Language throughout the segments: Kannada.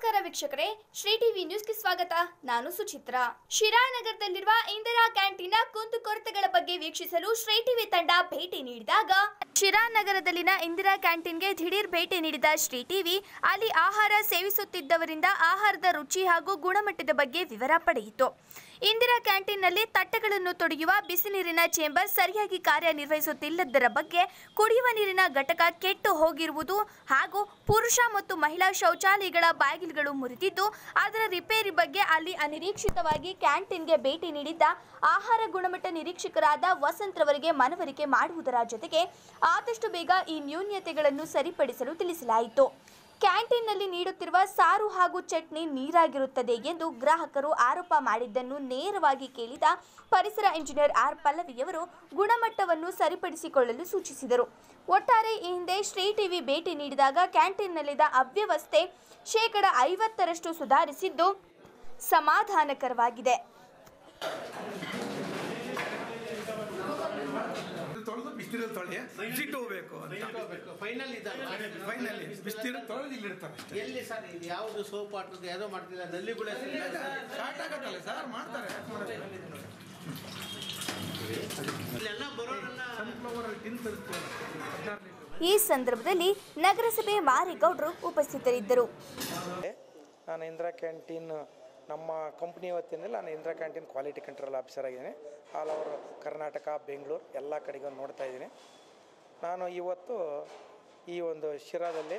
ನಮಸ್ಕಾರ ವೀಕ್ಷಕರೇ ಶ್ರೀ ಟಿವಿ ನ್ಯೂಸ್ಗೆ ಸ್ವಾಗತ ನಾನು ಸುಚಿತ್ರಾ ಶಿರಾನಗರದಲ್ಲಿರುವ ಇಂದಿರಾ ಕ್ಯಾಂಟೀನ್ನ ಕುಂದುಕೊರತೆಗಳ ಬಗ್ಗೆ ವೀಕ್ಷಿಸಲು ಶ್ರೀ ಟಿವಿ ತಂಡ ಭೇಟಿ ನೀಡಿದಾಗ ಶಿರಾನಗರದಲ್ಲಿನ ಇಂದಿರಾ ಕ್ಯಾಂಟೀನ್ಗೆ ದಿಢೀರ್ ಭೇಟಿ ನೀಡಿದ ಶ್ರೀ ಟಿವಿ ಅಲ್ಲಿ ಆಹಾರ ಸೇವಿಸುತ್ತಿದ್ದವರಿಂದ ಆಹಾರದ ರುಚಿ ಹಾಗೂ ಗುಣಮಟ್ಟದ ಬಗ್ಗೆ ವಿವರ ಪಡೆಯಿತು ಇಂದಿರಾ ಕ್ಯಾಂಟೀನ್ನಲ್ಲಿ ತಟ್ಟೆಗಳನ್ನು ತೊಡೆಯುವ ಬಿಸಿ ನೀರಿನ ಚೇಂಬರ್ ಸರಿಯಾಗಿ ಕಾರ್ಯನಿರ್ವಹಿಸುತ್ತಿಲ್ಲದರ ಬಗ್ಗೆ ಕುಡಿಯುವ ನೀರಿನ ಘಟಕ ಕೆಟ್ಟು ಹೋಗಿರುವುದು ಹಾಗೂ ಪುರುಷ ಮತ್ತು ಮಹಿಳಾ ಶೌಚಾಲಯಗಳ ಬಾಗಿಲುಗಳು ಮುರಿದಿದ್ದು ಅದರ ರಿಪೇರಿ ಬಗ್ಗೆ ಅಲ್ಲಿ ಅನಿರೀಕ್ಷಿತವಾಗಿ ಕ್ಯಾಂಟೀನ್ಗೆ ಭೇಟಿ ನೀಡಿದ್ದ ಆಹಾರ ಗುಣಮಟ್ಟ ನಿರೀಕ್ಷಕರಾದ ವಸಂತ್ರವರಿಗೆ ಮನವರಿಕೆ ಮಾಡುವುದರ ಜೊತೆಗೆ ಆದಷ್ಟು ಬೇಗ ಈ ನ್ಯೂನ್ಯತೆಗಳನ್ನು ಸರಿಪಡಿಸಲು ತಿಳಿಸಲಾಯಿತು ಕ್ಯಾಂಟೀನ್ನಲ್ಲಿ ನೀಡುತ್ತಿರುವ ಸಾರು ಹಾಗೂ ಚಟ್ನಿ ನೀರಾಗಿರುತ್ತದೆ ಎಂದು ಗ್ರಾಹಕರು ಆರೋಪ ಮಾಡಿದ್ದನ್ನು ನೇರವಾಗಿ ಕೇಳಿದ ಪರಿಸರ ಇಂಜಿನಿಯರ್ ಆರ್ ಪಲ್ಲವಿಯವರು ಗುಣಮಟ್ಟವನ್ನು ಸರಿಪಡಿಸಿಕೊಳ್ಳಲು ಸೂಚಿಸಿದರು ಒಟ್ಟಾರೆ ಈ ಹಿಂದೆ ಶ್ರೀ ಟಿವಿ ಭೇಟಿ ನೀಡಿದಾಗ ಕ್ಯಾಂಟೀನ್ನಲ್ಲಿದ್ದ ಅವ್ಯವಸ್ಥೆ ಶೇಕಡ ಐವತ್ತರಷ್ಟು ಸುಧಾರಿಸಿದ್ದು ಸಮಾಧಾನಕರವಾಗಿದೆ ತೊಳೆದು ಬಿಸಿನೀರಲ್ಲಿ ತೊಳೆಯ ಬಿಸಿಟ್ಟು ಹೋಗ್ಬೇಕು ಅಂತ ಫೈನಲ್ ಇದ್ದಾರೆ ಫೈನಲಿ ಬಿಸಿನೀರು ತೊಳೆದು ಇಲ್ಲಿ ಇಡ್ತಾರೆ ಅಷ್ಟೇ ಎಲ್ಲಿ ಸರ್ ಇದು ಯಾವುದು ಸೋಪ್ ಹಾಕೋದು ಯಾವುದೋ ಮಾಡ್ತಿಲ್ಲ ನಲ್ಲಿಗಳೇ ಸ್ಟಾರ್ಟ್ ಆಗತ್ತಲ್ಲ ಸರ್ ಮಾಡ್ತಾರೆ ಯಾಕ್ ಮಾಡಲ್ಲ? ಇಲ್ಲೆಲ್ಲ ಬರೋರೆಲ್ಲ ಸನ್ಫ್ಲವರ್ ಟಿನ್ ತರಿಸ್ತೀವಲ್ಲ ಹದಿನಾರು ಲೀಟರ್ ಈ ಸಂದರ್ಭದಲ್ಲಿ ನಗರಸಭೆ ಮಾರಿಗೌಡರು ಉಪಸ್ಥಿತರಿದ್ದರು ನಾನು ಇಂದಿರಾ ಕ್ಯಾಂಟೀನ್ ನಮ್ಮ ಕಂಪ್ನಿ ವತಿಯಿಂದ ನಾನು Indira canteen quality control officer ಆಗಿದ್ದೀನಿ ಆಲ್ ಓವರ್ ಕರ್ನಾಟಕ ಬೆಂಗಳೂರು ಎಲ್ಲ ಕಡೆಗೂ ನೋಡ್ತಾ ಇದ್ದೀನಿ ನಾನು ಇವತ್ತು ಈ ಒಂದು ಶಿರಾದಲ್ಲಿ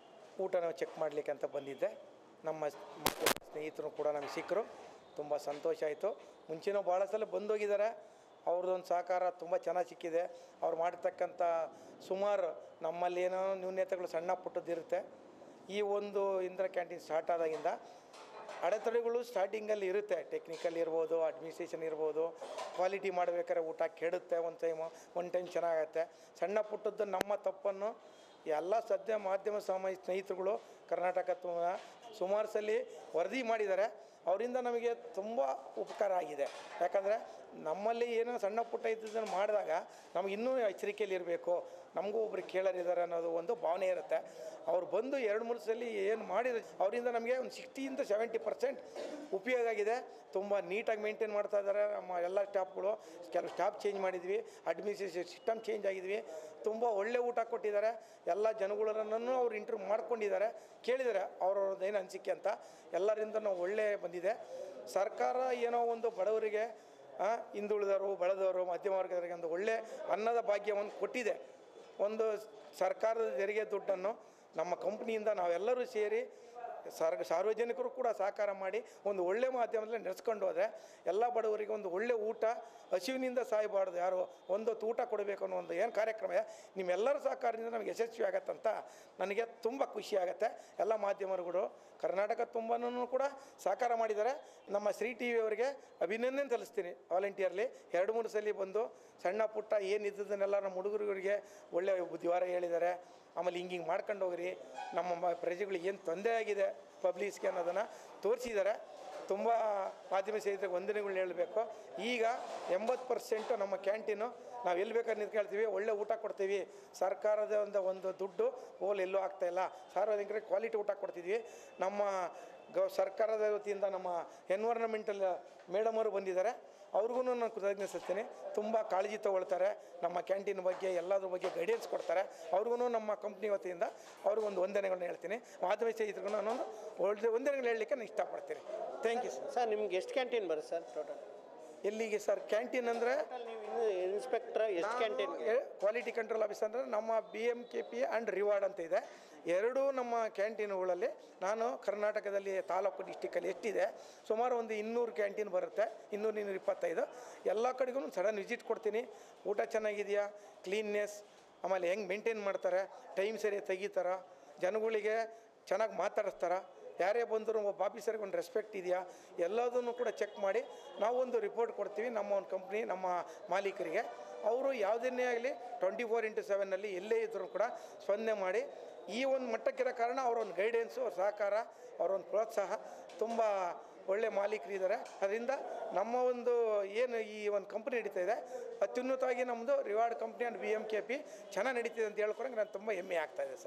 ಊಟನ ಚೆಕ್ ಮಾಡಲಿಕ್ಕೆ ಅಂತ ಬಂದಿದ್ದೆ ನಮ್ಮ ಮತ್ತು ಸ್ನೇಹಿತರು ಕೂಡ ನಮಗೆ ಸಿಕ್ಕರು ತುಂಬ ಸಂತೋಷ ಆಯಿತು ಮುಂಚೆನೂ ಭಾಳ ಸಲ ಬಂದೋಗಿದ್ದಾರೆ ಅವ್ರದ್ದೊಂದು ಸಹಕಾರ ತುಂಬ ಚೆನ್ನಾಗಿ ಸಿಕ್ಕಿದೆ ಅವ್ರು ಮಾಡಿರ್ತಕ್ಕಂಥ ಸುಮಾರು ನಮ್ಮಲ್ಲಿ ಏನೋ ನ್ಯೂನ್ಯತೆಗಳು ಸಣ್ಣ ಪುಟ್ಟದ್ದಿರುತ್ತೆ ಈ ಒಂದು ಇಂದಿರಾ ಕ್ಯಾಂಟೀನ್ ಸ್ಟಾರ್ಟ್ ಆದಾಗಿಂದ ಅಡೆತಡೆಗಳು ಸ್ಟಾರ್ಟಿಂಗಲ್ಲಿ ಇರುತ್ತೆ ಟೆಕ್ನಿಕಲ್ ಇರ್ಬೋದು ಅಡ್ಮಿನಿಸ್ಟ್ರೇಷನ್ ಇರ್ಬೋದು ಕ್ವಾಲಿಟಿ ಮಾಡಬೇಕಾದ್ರೆ ಊಟ ಕೆಡುತ್ತೆ ಒಂದು ಟೈಮು ಒಂದು ಟೈಮ್ ಚೆನ್ನಾಗತ್ತೆ ಸಣ್ಣ ಪುಟ್ಟದ್ದು ನಮ್ಮ ತಪ್ಪನ್ನು ಎಲ್ಲ ಸದ್ಯ ಮಾಧ್ಯಮ ಸಾಮಾಜಿಕ ಸ್ನೇಹಿತರುಗಳು ಕರ್ನಾಟಕ ತುಂಬ ಸುಮಾರು ಸಲ ವರದಿ ಮಾಡಿದ್ದಾರೆ ಅವರಿಂದ ನಮಗೆ ತುಂಬ ಉಪಕಾರ ಆಗಿದೆ ಯಾಕಂದರೆ ನಮ್ಮಲ್ಲಿ ಏನೋ ಸಣ್ಣ ಪುಟ್ಟ ಇದ್ದದನ್ನು ಮಾಡಿದಾಗ ನಮ್ಗೆ ಇನ್ನೂ ಎಚ್ಚರಿಕೆಯಲ್ಲಿ ಇರಬೇಕು ನಮಗೂ ಒಬ್ರು ಕೇಳರಿದ್ದಾರೆ ಅನ್ನೋದು ಒಂದು ಭಾವನೆ ಇರುತ್ತೆ ಅವ್ರು ಬಂದು ಎರಡು ಮೂರು ಸಲ ಏನು ಮಾಡಿದ್ರೆ ಅವರಿಂದ ನಮಗೆ ಒಂದು ಸಿಕ್ಸ್ಟಿಯಿಂದ ಸೆವೆಂಟಿ ಪರ್ಸೆಂಟ್ ಉಪಯೋಗ ಆಗಿದೆ ತುಂಬ ನೀಟಾಗಿ ಮೇಂಟೈನ್ ಮಾಡ್ತಾ ಇದ್ದಾರೆ ನಮ್ಮ ಎಲ್ಲ ಸ್ಟಾಫ್ಗಳು ಕೆಲವು ಸ್ಟಾಫ್ ಚೇಂಜ್ ಮಾಡಿದ್ವಿ ಅಡ್ಮಿನಿಸ್ಟ್ರೇಷನ್ ಸಿಸ್ಟಮ್ ಚೇಂಜ್ ಆಗಿದ್ವಿ ತುಂಬ ಒಳ್ಳೆ ಊಟ ಕೊಟ್ಟಿದ್ದಾರೆ ಎಲ್ಲ ಜನಗಳನ್ನೂ ಅವ್ರು ಇಂಟರ್ವ್ಯೂ ಮಾಡ್ಕೊಂಡಿದ್ದಾರೆ ಕೇಳಿದ್ದಾರೆ ಅವ್ರವ್ರದ್ದು ಏನು ಅನಿಸಿಕೆ ಅಂತ ಎಲ್ಲರಿಂದ ನಾವು ಒಳ್ಳೆ ಬಂದಿದೆ ಸರ್ಕಾರ ಏನೋ ಒಂದು ಬಡವರಿಗೆ ಆ, ಹಿಂದುಳಿದವರು ಬಳದವರು ಮಧ್ಯಮ ವರ್ಗದವರಿಗೆ ಒಂದು ಒಳ್ಳೆ ಅನ್ನದ ಭಾಗ್ಯವನ್ನು ಕೊಟ್ಟಿದೆ ಒಂದು ಸರ್ಕಾರದ ತೆರಿಗೆ ದುಡ್ಡನ್ನು ನಮ್ಮ ಕಂಪ್ನಿಯಿಂದ ನಾವೆಲ್ಲರೂ ಸೇರಿ ಸಾರ್ ಸಾರ್ವಜನಿಕರು ಕೂಡ ಸಹಕಾರ ಮಾಡಿ ಒಂದು ಒಳ್ಳೆ ಮಾಧ್ಯಮದಲ್ಲಿ ನಡೆಸ್ಕೊಂಡು ಹೋದರೆ ಎಲ್ಲ ಬಡವರಿಗೆ ಒಂದು ಒಳ್ಳೆ ಊಟ ಹಸಿವಿನಿಂದ ಸಾಯಬಾರ್ದು ಯಾರು ಒಂದು ಹೊತ್ತು ಊಟ ಕೊಡಬೇಕು ಅನ್ನೋ ಒಂದು ಏನು ಕಾರ್ಯಕ್ರಮ ಇದೆ ನಿಮ್ಮೆಲ್ಲರ ಸಹಕಾರದಿಂದ ನಮಗೆ ಯಶಸ್ವಿ ಆಗತ್ತಂತ ನನಗೆ ತುಂಬ ಖುಷಿ ಆಗುತ್ತೆ ಎಲ್ಲ ಮಾಧ್ಯಮರುಗಳು ಕರ್ನಾಟಕ ತುಂಬನೂ ಕೂಡ ಸಹಕಾರ ಮಾಡಿದ್ದಾರೆ ನಮ್ಮ ಶ್ರೀ ಟಿ ವಿ ಅವರಿಗೆ ಅಭಿನಂದನೆ ಸಲ್ಲಿಸ್ತೀನಿ ವಾಲಂಟಿಯರ್ಲಿ ಎರಡು ಮೂರು ಸಲ ಬಂದು ಸಣ್ಣ ಪುಟ್ಟ ಏನಿದ್ದದನ್ನೆಲ್ಲ ನಮ್ಮ ಹುಡುಗರಿಗೆ ಒಳ್ಳೆ ಬುದ್ಧಿವಾರ ಹೇಳಿದ್ದಾರೆ ಆಮೇಲೆ ಹಿಂಗೆ ಹಿಂಗೆ ಮಾಡ್ಕೊಂಡು ಹೋಗ್ರಿ ನಮ್ಮ ಮ- ಪ್ರಜೆಗಳಿಗೆ ಏನು ತೊಂದರೆ ಆಗಿದೆ ಪಬ್ಲಿಕ್ಸ್ಗೆ ಅನ್ನೋದನ್ನು ತೋರಿಸಿದ್ದಾರೆ ತುಂಬ ಮಾಧ್ಯಮ ಸ್ನೇಹಿತರಿಗೆ ವಂದನೆಗಳನ್ನ ಹೇಳಬೇಕು ಈಗ ಎಂಬತ್ತು ಪರ್ಸೆಂಟು ನಮ್ಮ ಕ್ಯಾಂಟೀನು ನಾವು ಎಲ್ಲಿ ಬೇಕಾದ್ರೆ ನಿಂತ್ಕೊಳ್ತೀವಿ ಒಳ್ಳೆ ಊಟ ಕೊಡ್ತೀವಿ ಸರ್ಕಾರದ ಒಂದು ಒಂದು ದುಡ್ಡು ಹೋಲ್ ಎಲ್ಲೂ ಆಗ್ತಾಯಿಲ್ಲ ಸಾರ್ವಜನಿಕರಿಗೆ ಕ್ವಾಲಿಟಿ ಊಟ ಕೊಡ್ತಿದ್ವಿ ನಮ್ಮ ಗೌ ಸರ್ಕಾರದ ವತಿಯಿಂದ ನಮ್ಮ ಎನ್ವೈರನ್ಮೆಂಟಲ್ ಮೇಡಮ್ ಅವರು ಬಂದಿದ್ದಾರೆ ಅವ್ರಿಗೂ ನಾನು ಕೃತಜ್ಞತೆ ಸಲ್ಲಿಸ್ತೀನಿ ತುಂಬ ಕಾಳಜಿ ತಗೊಳ್ತಾರೆ ನಮ್ಮ ಕ್ಯಾಂಟೀನ್ ಬಗ್ಗೆ ಎಲ್ಲದ್ರ ಬಗ್ಗೆ ಗೈಡೆನ್ಸ್ ಕೊಡ್ತಾರೆ ಅವ್ರಿಗೂ ನಮ್ಮ ಕಂಪ್ನಿ ವತಿಯಿಂದ ಅವ್ರಿಗೊಂದು ವಂದನೆಗಳನ್ನ ಹೇಳ್ತೀನಿ ಮಾಧ್ಯಮ ಸ್ನೇಹಿತರಿಗೂ ನಾನು ಒಂದು ಒಳ್ಳೆ ವಂದನೆಗಳು ಹೇಳಲಿಕ್ಕೆ ನಾನು ಇಷ್ಟಪಡ್ತೀನಿ ಥ್ಯಾಂಕ್ ಯು ಸರ್ ಸರ್ ನಿಮ್ಗೆ ಎಷ್ಟು ಕ್ಯಾಂಟೀನ್ ಬರುತ್ತೆ ಸರ್ ಟೋಟಲ್ ಎಲ್ಲಿಗೆ ಸರ್ ಕ್ಯಾಂಟೀನ್ ಅಂದರೆ ನೀವು ಇನ್ನು ಇನ್ಸ್ಪೆಕ್ಟರ್ ಎಷ್ಟು ಕ್ಯಾಂಟೀನ್ ಕ್ವಾಲಿಟಿ ಕಂಟ್ರೋಲ್ ಆಫೀಸ್ ಅಂದರೆ ನಮ್ಮ B M K P and reward ಅಂತ ಇದೆ ಎರಡೂ ನಮ್ಮ ಕ್ಯಾಂಟೀನುಗಳಲ್ಲಿ ನಾನು ಕರ್ನಾಟಕದಲ್ಲಿ ತಾಲೂಕು ಡಿಸ್ಟಿಕಲ್ಲಿ ಎಷ್ಟಿದೆ ಸುಮಾರು ಒಂದು ಇನ್ನೂರು ಕ್ಯಾಂಟೀನ್ ಬರುತ್ತೆ ಇನ್ನೂರು ಇನ್ನೂರ ಇಪ್ಪತ್ತೈದು ಎಲ್ಲ ಕಡೆಗೂ ಸಡನ್ ವಿಸಿಟ್ ಕೊಡ್ತೀನಿ ಊಟ ಚೆನ್ನಾಗಿದೆಯಾ ಕ್ಲೀನ್ನೆಸ್ ಆಮೇಲೆ ಹೆಂಗೆ ಮೇಂಟೈನ್ ಮಾಡ್ತಾರೆ ಟೈಮ್ ಸರಿ ತೆಗಿತಾರ ಜನಗಳಿಗೆ ಚೆನ್ನಾಗಿ ಮಾತಾಡಿಸ್ತಾರ ಯಾರೇ ಬಂದರೂ ಒಬ್ಬ ಆಫೀಸರ್ಗೆ ಒಂದು ರೆಸ್ಪೆಕ್ಟ್ ಇದೆಯಾ ಎಲ್ಲದನ್ನು ಕೂಡ ಚೆಕ್ ಮಾಡಿ ನಾವು ಒಂದು ರಿಪೋರ್ಟ್ ಕೊಡ್ತೀವಿ ನಮ್ಮ ಒಂದು ಕಂಪ್ನಿ ನಮ್ಮ ಮಾಲೀಕರಿಗೆ ಅವರು ಯಾವುದನ್ನೇ ಆಗಲಿ ಟ್ವೆಂಟಿ ಫೋರ್ ಇಂಟು ಸೆವೆನ್ನಲ್ಲಿ ಎಲ್ಲೇ ಇದ್ದರೂ ಕೂಡ ಸ್ಪಂದನೆ ಮಾಡಿ ಈ ಒಂದು ಮಟ್ಟಕ್ಕಿರೋ ಕಾರಣ ಅವರ ಒಂದು ಗೈಡೆನ್ಸು ಅವ್ರ ಸಹಕಾರ ಅವರ ಒಂದು ಪ್ರೋತ್ಸಾಹ ತುಂಬ ಒಳ್ಳೆ ಮಾಲೀಕರಿದ್ದಾರೆ ಅದರಿಂದ ನಮ್ಮ ಒಂದು ಏನು ಈ ಒಂದು ಕಂಪ್ನಿ ನಡೀತಾ ಇದೆ ಅತ್ಯುನ್ನತವಾಗಿ ನಮ್ಮದು reward company and B M K P ಚೆನ್ನಾಗಿ ನಡೀತಿದೆ ಅಂತ ಹೇಳ್ಕೊಳಂಗೆ ನಾನು ತುಂಬ ಹೆಮ್ಮೆ ಆಗ್ತಾ ಇದೆ ಸರ್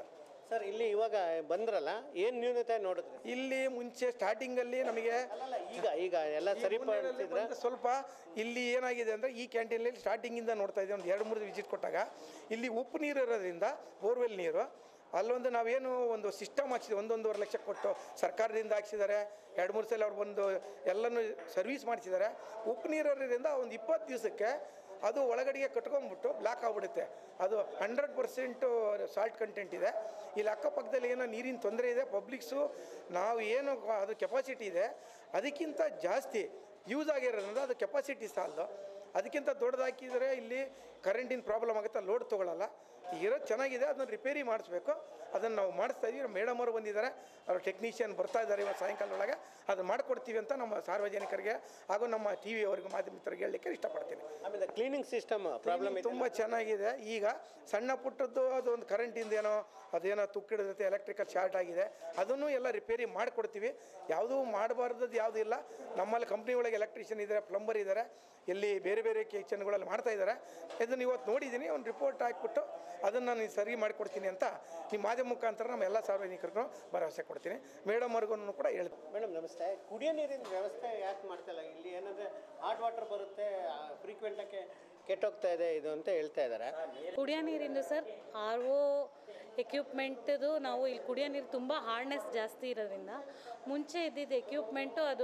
ಸರ್ ಇಲ್ಲಿ ಇವಾಗ ಬಂದ್ರಲ್ಲ ಏನು ನ್ಯೂನತೆ ನೋಡಿದ್ರಿ ಇಲ್ಲಿ ಮುಂಚೆ ಸ್ಟಾರ್ಟಿಂಗಲ್ಲಿ ನಮಗೆ ಅಲ್ಲಲ್ಲ ಈಗ ಈಗ ಎಲ್ಲ ಸರಿಪಡಿಸಿದ್ರೆ ಬಂದು ಸ್ವಲ್ಪ ಇಲ್ಲಿ ಏನಾಗಿದೆ ಅಂದರೆ ಈ ಕ್ಯಾಂಟೀನಲ್ಲಿ ಸ್ಟಾರ್ಟಿಂಗಿಂದ ನೋಡ್ತಾ ಇದ್ದೀವಿ ಒಂದು ಎರಡು ಮೂರು ವಿಸಿಟ್ ಕೊಟ್ಟಾಗ ಇಲ್ಲಿ ಉಪ್ಪು ನೀರು ಇರೋದ್ರಿಂದ ಬೋರ್ವೆಲ್ ನೀರು ಅಲ್ಲೊಂದು ನಾವೇನು ಒಂದು ಸಿಸ್ಟಮ್ ಹಾಕ್ಸಿದ್ವಿ ಒಂದೊಂದೂವರೆ ಲಕ್ಷ ಕೊಟ್ಟು ಸರ್ಕಾರದಿಂದ ಹಾಕ್ಸಿದ್ದಾರೆ ಎರಡು ಮೂರು ಸಲ ಅವ್ರು ಬಂದು ಎಲ್ಲನೂ ಸರ್ವಿಸ್ ಮಾಡಿಸಿದ್ದಾರೆ ಉಪ್ಪು ನೀರು ಇರೋದ್ರಿಂದ ಒಂದು ಇಪ್ಪತ್ತು ದಿವಸಕ್ಕೆ ಅದು ಒಳಗಡೆಗೆ ಕಟ್ಕೊಂಡ್ಬಿಟ್ಟು ಬ್ಲಾಕ್ ಆಗಿಬಿಡುತ್ತೆ ಅದು ಹಂಡ್ರೆಡ್ ಪರ್ಸೆಂಟು ಸಾಲ್ಟ್ ಕಂಟೆಂಟ್ ಇದೆ ಇಲ್ಲಿ ಅಕ್ಕಪಕ್ಕದಲ್ಲಿ ಏನೋ ನೀರಿನ ತೊಂದರೆ ಇದೆ ಪಬ್ಲಿಕ್ಸು ನಾವು ಏನು ಅದು ಕೆಪಾಸಿಟಿ ಇದೆ ಅದಕ್ಕಿಂತ ಜಾಸ್ತಿ ಯೂಸ್ ಆಗಿರೋದ್ರಿಂದ ಅದು ಕೆಪಾಸಿಟಿ ಸಾಲದು ಅದಕ್ಕಿಂತ ದೊಡ್ಡದು ಹಾಕಿದರೆ ಇಲ್ಲಿ ಕರೆಂಟಿನ ಪ್ರಾಬ್ಲಮ್ ಆಗುತ್ತೆ ಲೋಡ್ ತೊಗೊಳಲ್ಲ ಇರೋದು ಚೆನ್ನಾಗಿದೆ ಅದನ್ನು ರಿಪೇರಿ ಮಾಡಿಸ್ಬೇಕು ಅದನ್ನು ನಾವು ಮಾಡಿಸ್ತಾ ಇದೀವಿ ಮೇಡಮ್ ಅವರು ಬಂದಿದ್ದಾರೆ ಅವರು ಟೆಕ್ನಿಷಿಯನ್ ಬರ್ತಾ ಇದ್ದಾರೆ ಇವತ್ತು ಸಾಯಂಕಾಲ ಒಳಗೆ ಅದನ್ನು ಮಾಡಿಕೊಡ್ತೀವಿ ಅಂತ ನಮ್ಮ ಸಾರ್ವಜನಿಕರಿಗೆ ಹಾಗೂ ನಮ್ಮ ಟಿ ವಿಯವರಿಗೆ ಮಾಧ್ಯಮಿತರಿಗೆ ಹೇಳಲಿಕ್ಕೆ ಇಷ್ಟಪಡ್ತೀನಿ ಆಮೇಲೆ ಕ್ಲೀನಿಂಗ್ ಸಿಸ್ಟಮ್ ಪ್ರಾಬ್ಲಮ್ ಇದೆ ತುಂಬ ಚೆನ್ನಾಗಿದೆ ಈಗ ಸಣ್ಣ ಪುಟ್ಟದ್ದು ಅದು ಒಂದು ಕರೆಂಟಿಂದ ಏನೋ ಅದೇನೋ ತುಕ್ಕಿಡಿದೈತೆ ಎಲೆಕ್ಟ್ರಿಕಲ್ ಶಾರ್ಟ್ ಆಗಿದೆ ಅದನ್ನು ಎಲ್ಲ ರಿಪೇರಿ ಮಾಡಿಕೊಡ್ತೀವಿ ಯಾವುದೂ ಮಾಡಬಾರ್ದದ್ದು ಯಾವುದೂ ಇಲ್ಲ ನಮ್ಮಲ್ಲಿ ಕಂಪ್ನಿ ಒಳಗೆ ಎಲೆಕ್ಟ್ರಿಷಿಯನ್ ಇದ್ದಾರೆ ಪ್ಲಂಬರ್ ಇದ್ದಾರೆ ಎಲ್ಲಿ ಬೇರೆ ಬೇರೆ ಕಿಚನ್ಗಳಲ್ಲಿ ಮಾಡ್ತಾ ಇದ್ದಾರೆ ಇದನ್ನು ಇವತ್ತು ನೋಡಿದ್ದೀನಿ ಒಂದು ರಿಪೋರ್ಟ್ ಹಾಕ್ಬಿಟ್ಟು ಅದನ್ನು ನಾನು ಸರಿ ಮಾಡಿಕೊಡ್ತೀನಿ ಅಂತ ನಿಮ್ಮ ಮಾಧ್ಯಮ ಮುಖಾಂತರ ನಮ್ಮ ಎಲ್ಲ ಸಾರ್ವಜನಿಕರಿಗೂ ಭರವಸೆ ಕೊಡ್ತೀನಿ ಮೇಡಮ್ ಅವ್ರಿಗೂ ಕೂಡ ಹೇಳ್ತೀನಿ ಮೇಡಮ್ ನಮಸ್ತೆ ಕುಡಿಯೋ ನೀರಿನ ವ್ಯವಸ್ಥೆ ಯಾಕೆ ಮಾಡ್ತಾಯಿಲ್ಲ ಇಲ್ಲಿ ಏನಂದರೆ ಹಾಟ್ ವಾಟರ್ ಬರುತ್ತೆ ಫ್ರೀಕ್ವೆಂಟಾಗಿ ಕೆಟ್ಟೋಗ್ತಾ ಇದೆ ಇದು ಅಂತ ಹೇಳ್ತಾ ಇದ್ದಾರೆ ಕುಡಿಯೋ ನೀರಿಂದು ಸರ್ ಆರ್ ಒ ಎಕ್ವಿಪ್ಮೆಂಟ್ದು ನಾವು ಇಲ್ಲಿ ಕುಡಿಯೋ ನೀರು ತುಂಬ ಹಾರ್ಡ್ನೆಸ್ ಜಾಸ್ತಿ ಇರೋದ್ರಿಂದ ಮುಂಚೆ ಇದ್ದಿದ್ದು ಎಕ್ವಿಪ್ಮೆಂಟು ಅದು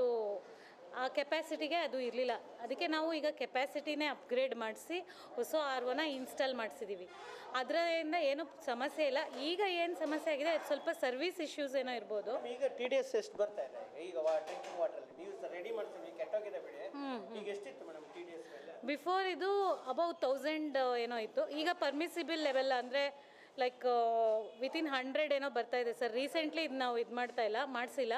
ಆ ಕೆಪಾಸಿಟಿಗೆ ಅದು ಇರಲಿಲ್ಲ ಅದಕ್ಕೆ ನಾವು ಈಗ ಕೆಪಾಸಿಟಿನೇ ಅಪ್ಗ್ರೇಡ್ ಮಾಡಿಸಿ ಹೊಸ ಆರ್ ಒನ ಇನ್ಸ್ಟಾಲ್ ಮಾಡಿಸಿದ್ದೀವಿ ಅದರಿಂದ ಏನು ಸಮಸ್ಯೆ ಇಲ್ಲ ಈಗ ಏನು ಸಮಸ್ಯೆ ಆಗಿದೆ ಅದು ಸ್ವಲ್ಪ ಸರ್ವಿಸ್ ಇಶ್ಯೂಸ್ ಏನೋ ಇರ್ಬೋದು ಈಗ ಟಿ ಡಿ ಎಸ್ ಎಷ್ಟು ಬರ್ತಾ ಇದೆ ಈಗ ಡ್ರಿಂಕಿಂಗ್ ವಾಟರ್ ನೀವು ರೆಡಿ ಮಾಡ್ತೀವಿ ಕೆಟ್ಟೋಗಿದೆ ಬಿಡಿ ಈಗ ಎಷ್ಟಿತ್ತು ಮೇಡಮ್ ಟಿ ಡಿ ಎಸ್ ಮೇಲೆ ಬಿಫೋರ್ ಇದು ಅಬೌವ್ ತೌಸಂಡ್ ಏನೋ ಇತ್ತು ಈಗ ಪರ್ಮಿಸಿಬಲ್ ಲೆವೆಲ್ ಅಂದರೆ ಲೈಕ್ ವಿತಿನ್ ಹಂಡ್ರೆಡ್ ಏನೋ ಬರ್ತಾ ಇದೆ ಸರ್ ರೀಸೆಂಟ್ಲಿ ಇದು ನಾವು ಇದು ಮಾಡ್ತಾ ಇಲ್ಲ ಮಾಡಿಸಿಲ್ಲ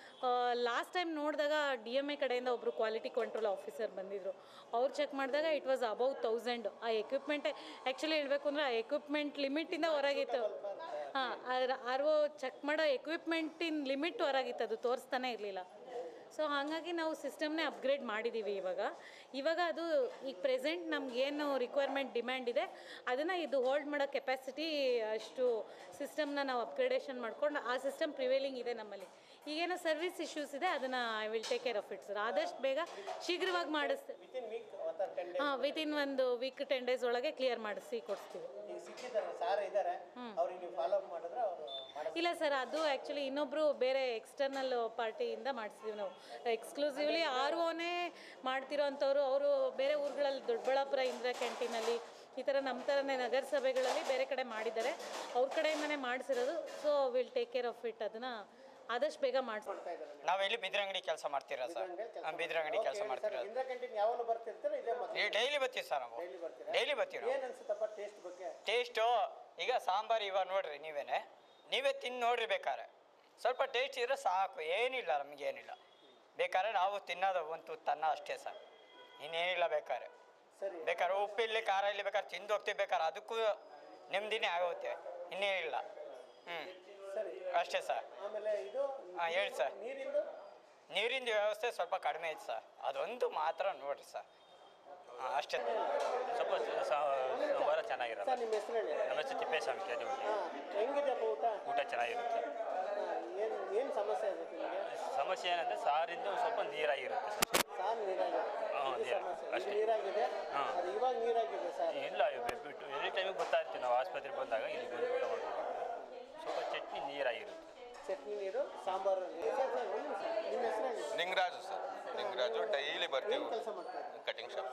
ಲಾಸ್ಟ್ ಟೈಮ್ ನೋಡಿದಾಗ ಡಿ ಎಮ್ ಎ ಕಡೆಯಿಂದ ಒಬ್ಬರು ಕ್ವಾಲಿಟಿ ಕಂಟ್ರೋಲ್ ಆಫೀಸರ್ ಬಂದಿದ್ದರು ಅವ್ರು ಚೆಕ್ ಮಾಡಿದಾಗ ಇಟ್ ವಾಸ್ ಅಬೌವ್ ತೌಸಂಡ್ ಆ ಎಕ್ವಿಪ್ಮೆಂಟೇ ಆ್ಯಕ್ಚುಲಿ ಹೇಳಬೇಕು ಅಂದರೆ ಆ ಎಕ್ವಿಪ್ಮೆಂಟ್ ಲಿಮಿಟಿಂದ ಹೊರಗಿತ್ತು ಹಾಂ ಆರ್ ಒ ಚೆಕ್ ಮಾಡೋ ಎಕ್ವಿಪ್ಮೆಂಟಿನ ಲಿಮಿಟ್ ಹೊರಗಿತ್ತು ಅದು ತೋರಿಸ್ತಾನೆ ಇರಲಿಲ್ಲ ಸೊ ಹಾಗಾಗಿ ನಾವು ಸಿಸ್ಟಮ್ನೇ ಅಪ್ಗ್ರೇಡ್ ಮಾಡಿದ್ದೀವಿ ಇವಾಗ ಇವಾಗ ಅದು ಈಗ ಪ್ರೆಸೆಂಟ್ ನಮಗೇನು ರಿಕ್ವೈರ್ಮೆಂಟ್ ಡಿಮ್ಯಾಂಡ್ ಇದೆ ಅದನ್ನು ಇದು ಹೋಲ್ಡ್ ಮಾಡೋ ಕೆಪಾಸಿಟಿ ಅಷ್ಟು ಸಿಸ್ಟಮ್ನ ನಾವು ಅಪ್ಗ್ರೇಡೇಷನ್ ಮಾಡ್ಕೊಂಡು ಆ ಸಿಸ್ಟಮ್ ಪ್ರಿವೇಲಿಂಗ್ ಇದೆ ನಮ್ಮಲ್ಲಿ ಈಗೇನೋ ಸರ್ವಿಸ್ ಇಶ್ಯೂಸ್ ಇದೆ ಅದನ್ನು I will take care of it sir ಆದಷ್ಟು ಬೇಗ ಶೀಘ್ರವಾಗಿ ಮಾಡಿಸ್ತೇವೆ ವಿತಿನ್ ವೀಕ್ ಅಥವಾ ಟೆನ್ ಹಾಂ ವಿತಿನ್ ಒಂದು ವೀಕ್ ಟೆನ್ ಡೇಸ್ ಒಳಗೆ ಕ್ಲಿಯರ್ ಮಾಡಿಸಿ ಕೊಡಿಸ್ತೀವಿ ಈಗ ಸಿಕ್ಕಿದ್ದಾರೆ ಸಾರ್ ಇದ್ದಾರೆ ಅವ್ರಿಗೆ ನೀವು ಫಾಲೋ ಅಪ್ ಮಾಡಿದ್ರೆ ಅವರು ಇಲ್ಲ ಸರ್ ಅದು ಆ್ಯಕ್ಚುಲಿ ಇನ್ನೊಬ್ಬರು ಬೇರೆ ಎಕ್ಸ್ಟರ್ನಲ್ ಪಾರ್ಟಿಯಿಂದ ಮಾಡಿಸಿದ್ವಿ ನಾವು ಎಕ್ಸ್ಕ್ಲೂಸಿವ್ಲಿ ಆರ್ ಓನೇ ಮಾಡ್ತಿರೋ ಅಂಥವ್ರು ಅವರು ಬೇರೆ ಊರುಗಳಲ್ಲಿ ದೊಡ್ಡಬಳ್ಳಾಪುರ ಇಂದಿರಾ ಕ್ಯಾಂಟೀನಲ್ಲಿ ಈ ಥರ ನಮ್ಮ ಥರನೇ ನಗರಸಭೆಗಳಲ್ಲಿ ಬೇರೆ ಕಡೆ ಮಾಡಿದ್ದಾರೆ ಅವ್ರ ಕಡೆಯಿಂದನೇ ಮಾಡಿಸಿರೋದು so will take care of it ಅದನ್ನು ಆದಷ್ಟು ಬೇಗ ಮಾಡಿಸ್ಕೊಡ್ತಾ ನಾವು ಇಲ್ಲಿ ಬಿದ್ರಂಗಡಿ ಕೆಲಸ ಮಾಡ್ತೀರಾ ಸರ್ ಹಾಂ ಬಿದ್ರಂಗಡಿ ಕೆಲಸ ಮಾಡ್ತಿರೋದು ಇಂದಿರಾ ಕ್ಯಾಂಟೀನ್ ಯಾವಾಗ ಬರ್ತಿರ್ತಾರೆ ಇದೇ ಮತ್ತೆ ಈ ಡೈಲಿ ಬರ್ತೀವಿ ಸರ್ ನಾವು ಡೈಲಿ ಬರ್ತೀವಿ ನಾವು ಏನು ಅನ್ಸುತ್ತಪ್ಪ ಟೇಸ್ಟ್ ಬಗ್ಗೆ ಟೇಸ್ಟು ಈಗ ಸಾಂಬಾರು ಇವಾಗ ನೋಡ್ರಿ ನೀವೇನೆ ನೀವೇ ತಿಂದು ನೋಡ್ರಿ ಬೇಕಾರೆ ಸ್ವಲ್ಪ ಟೇಸ್ಟ್ ಇದ್ರೆ ಸಾಕು ಏನಿಲ್ಲ ನಮಗೇನಿಲ್ಲ ಬೇಕಾದ್ರೆ ನಾವು ತಿನ್ನೋದು ಒಂದು ತುತ್ತನ್ನ ಅಷ್ಟೇ ಸರ್ ಇನ್ನೇನಿಲ್ಲ ಬೇಕಾದ್ರೆ ಸರಿ ಬೇಕಾದ್ರೆ ಉಪ್ಪಿಲ್ಲಿ ಖಾರ ಇಲ್ಲಿ ಬೇಕಾದ್ರೆ ತಿಂದು ಹೋಗ್ತೀವಿ ಬೇಕಾದ್ರೆ ಅದಕ್ಕೂ ನೆಮ್ಮದಿನೇ ಆಗುತ್ತೆ ಇನ್ನೇನಿಲ್ಲ ಹ್ಞೂ ಸರಿ ಅಷ್ಟೇ ಸರ್ ಆಮೇಲೆ ಇದು ಹಾಂ ಹೇಳಿ ಸರ್ ನೀರಿಂದು ನೀರಿನ ವ್ಯವಸ್ಥೆ ಸ್ವಲ್ಪ ಕಡಿಮೆ ಐತೆ ಸರ್ ಅದೊಂದು ಮಾತ್ರ ನೋಡ್ರಿ ಸರ್ ಹಾಂ ಅಷ್ಟೇ ಸ್ವಲ್ಪ ಸಾಂಬಾರ ಚೆನ್ನಾಗಿರಲ್ಲ ಸರ್ ನಿಮ್ಮ ಹೆಸರು ಹೇಳಿ ನಮ್ಮ ಹೆಸರು ತಿಪ್ಪೇಸ್ವಾಮಿ ಕೇಳಿಬಿಟ್ಟು ಹಾಂ ಹೆಂಗಿದೆಪ್ಪ ಊಟ ಊಟ ಚೆನ್ನಾಗಿರುತ್ತೆ ಏನು ಏನು ಸಮಸ್ಯೆ ಇದೆ ನಿಮಗೆ ಸಮಸ್ಯೆ ಏನಂದರೆ ಸಾರಿಂದ ಒಂದು ಸ್ವಲ್ಪ ನೀರಾಗಿರುತ್ತೆ ಸರ್ ಸಾರು ನೀರಾಗಿದೆ ಹಾಂ ಇದು ನೀರು ಸಮಸ್ಯೆ. ಅಷ್ಟೇ ಇದು ನೀರಾಗಿದೆ ಹಾ. ಅದು ಇವಾಗ ನೀರಾಗಿದೆ ಸರ್ ಇಲ್ಲ ಬಿಟ್ಟು ಎನಿ ಟೈಮಿಗೆ ಬರ್ತಾ ಇರ್ತೀವಿ ನಾವು ಆಸ್ಪತ್ರೆಗೆ ಬಂದಾಗ ಇಲ್ಲಿ ಬಂದು ಊಟ ಮಾಡ್ಬೇಕು ಸ್ವಲ್ಪ ಚಟ್ನಿ ನೀರಾಗಿರುತ್ತೆ ಚಟ್ನಿ ನೀರು ಸಾಂಬಾರು ನೀರು ಸರ್ ಸರ್ ಒಂದು ನಿಮಿಷ ನಿಮ್ಮ ಹೆಸರು ಹೇಳಿ ನಿಂಗರಾಜು ಸರ್ ನಿಂಗರಾಜು ಡೈಲಿ ಬರ್ತೀವಿ ಏನು ಕೆಲಸ ಮಾಡ್ತಾರೆ ಕಟಿಂಗ್ ಶಾಪ್ಸ್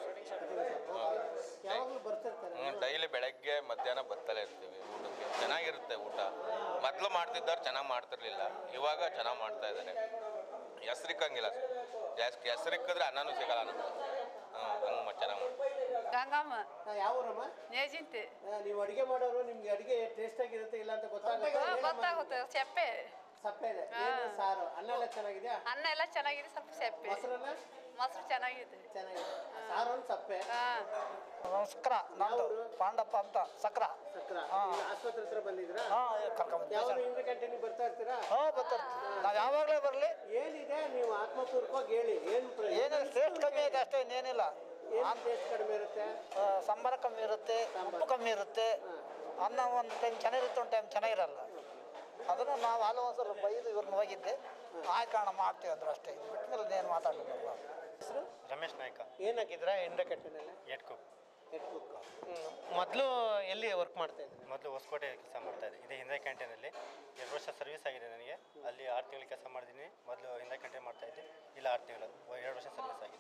ಯಾವಾಗಲೂ ಬರ್ತಿರ್ತಾರೆ ಡೈಲಿ ಬೆಳಗ್ಗೆ ಮಧ್ಯಾಹ್ನ ಬರ್ತಲೇ ಇರ್ತೀವಿ ಊಟಕ್ಕೆ ಚೆನ್ನಾಗಿರುತ್ತೆ ಊಟ ಮೊದಲು ಮಾಡ್ತಿದ್ದವ್ರು ಚೆನ್ನಾಗಿ ಮಾಡ್ತಿರ್ಲಿಲ್ಲ ಇವಾಗ ಚೆನ್ನಾಗಿ ಮಾಡ್ತಾ ಇದ್ದಾರೆ ಹೆಸ್ರಿಕ್ಕಂಗಿಲ್ಲ ಜಾಸ್ತಿ ಹೆಸ್ರಿಕ್ಕಿದ್ರೆ ಅನ್ನನೂ ಸಿಗಲ್ಲ ನಮ್ಗೆ ಹ್ಞೂ ಹಂಗೆ ಚೆನ್ನಾಗಿ ಮಾಡ್ತಾರೆ ಗಂಗಮ್ಮ ಹಾಂ ಯಾವ ಊರಮ್ಮ ನೇಜಿಂತಿ ಆ, ನೀವು ಅಡುಗೆ ಮಾಡೋರು ನಿಮ್ಗೆ ಅಡುಗೆ ಟೇಸ್ಟ್ ಆಗಿರುತ್ತೆ ಇಲ್ಲ ಅಂತ ಗೊತ್ತಾಗುತ್ತೆ ಗೊತ್ತಾಗುತ್ತೆ ಸೆಪ್ಪೆ ಸಪ್ಪೆ ಇದೆ ಏನು ಸಾರು ಅನ್ನ ಎಲ್ಲ ಚೆನ್ನಾಗಿದೆಯಾ ಅನ್ನ ಎಲ್ಲ ಚೆನ್ನಾಗಿದೆ ಸ್ವಲ್ಪ ಸೆಪ್ಪೆ ಮೊಸರನ್ನ ಮೊಸರು ಚೆನ್ನಾಗಿದೆ ಚೆನ್ನಾಗಿದೆ ಸಾರು ಒಂದು ಸಪ್ಪೆ ಹಾ ನಮಸ್ಕಾರ ನಂದು ಪಾಂಡಪ್ಪ ಅಂತ ಸಕ್ರ ಸಕ್ರ ಈಗ ಆಸ್ಪತ್ರೆ ಹತ್ರ ಬಂದಿದ್ರಾ ಹಾಂ ಕರ್ಕೊಂಬಂದು ಯಾವಾಗ ಇಂದ್ರ ಕ್ಯಾಂಟೀನಿಗೆ ಬರ್ತಾ ಇರ್ತೀರಾ ಹಾಂ ಬರ್ತಿರ್ತೀವಿ ನಾವು ಯಾವಾಗಲೇ ಬರಲಿ ಏನಿದೆ ನೀವು ಆತ್ಮಪೂರ್ವಕವಾಗಿ ಹೇಳಿ ಏನು ಪ್ರ- ಏನು ಟೇಸ್ಟ್ ಕಮ್ಮಿ ಇದೆ ಅಷ್ಟೇ ಇನ್ನೇನಿಲ್ಲ ಏನು ಟೇಸ್ಟ್ ಕಡಿಮೆ ಇರುತ್ತೆ ಆ, ಸಾಂಬಾರ ಕಮ್ಮಿ ಇರುತ್ತೆ ಉಪ್ಪು ಕಮ್ಮಿ ಇರುತ್ತೆ ಅನ್ನ ಒಂದು ಟೈಮ್ ಚೆನ್ನಾಗಿರುತ್ತೆ ಒಂದು ಟೈಮ್ ಚೆನ್ನಾಗಿರಲ್ಲ ಅದನ್ನು ನಾವು ಹಲವು ಸಲ ಬೈದು ಇವ್ರನ್ನ ಹೋಗಿದ್ದೆ ಆಯ್ಕಣ ಮಾಡ್ತೀವಿ ಅಂದ್ರೆ ಅಷ್ಟೇ ಇದು ಬಿಟ್ಟ ಮೇಲೆ ಏನು ಮಾತಾಡಲಿಲ್ಲ ಹೆಸರು ರಮೇಶ್ ನಾಯ್ಕ ಏನಾಗಿದ್ರ ಎಂಡ ಕಟ್ಟಿನಲ್ಲಿ ಎಟ್ಕು ಮೊದಲು ಎಲ್ಲಿ ವರ್ಕ್ ಮಾಡ್ತಾ ಇದ್ರಿ ಮೊದಲು ಹೊಸಕೋಟೆ ಕೆಲಸ ಮಾಡ್ತಾ ಇದ್ದೆ ಇದೇ ಹಿಂದೆ ಕ್ಯಾಂಟೀನಲ್ಲಿ ಎರಡು ವರ್ಷ ಸರ್ವಿಸ್ ಆಗಿದೆ ನನಗೆ ಅಲ್ಲಿ ಆರು ತಿಂಗಳು ಕೆಲಸ ಮಾಡಿದ್ದೀನಿ ಮೊದಲು ಹಿಂದೆ ಕ್ಯಾಂಟೀನ್ ಮಾಡ್ತಾ ಇದ್ದೆ ಇಲ್ಲ ಆರು ತಿಂಗಳು ಎರಡು ವರ್ಷ ಸರ್ವಿಸ್ ಆಗಿದೆ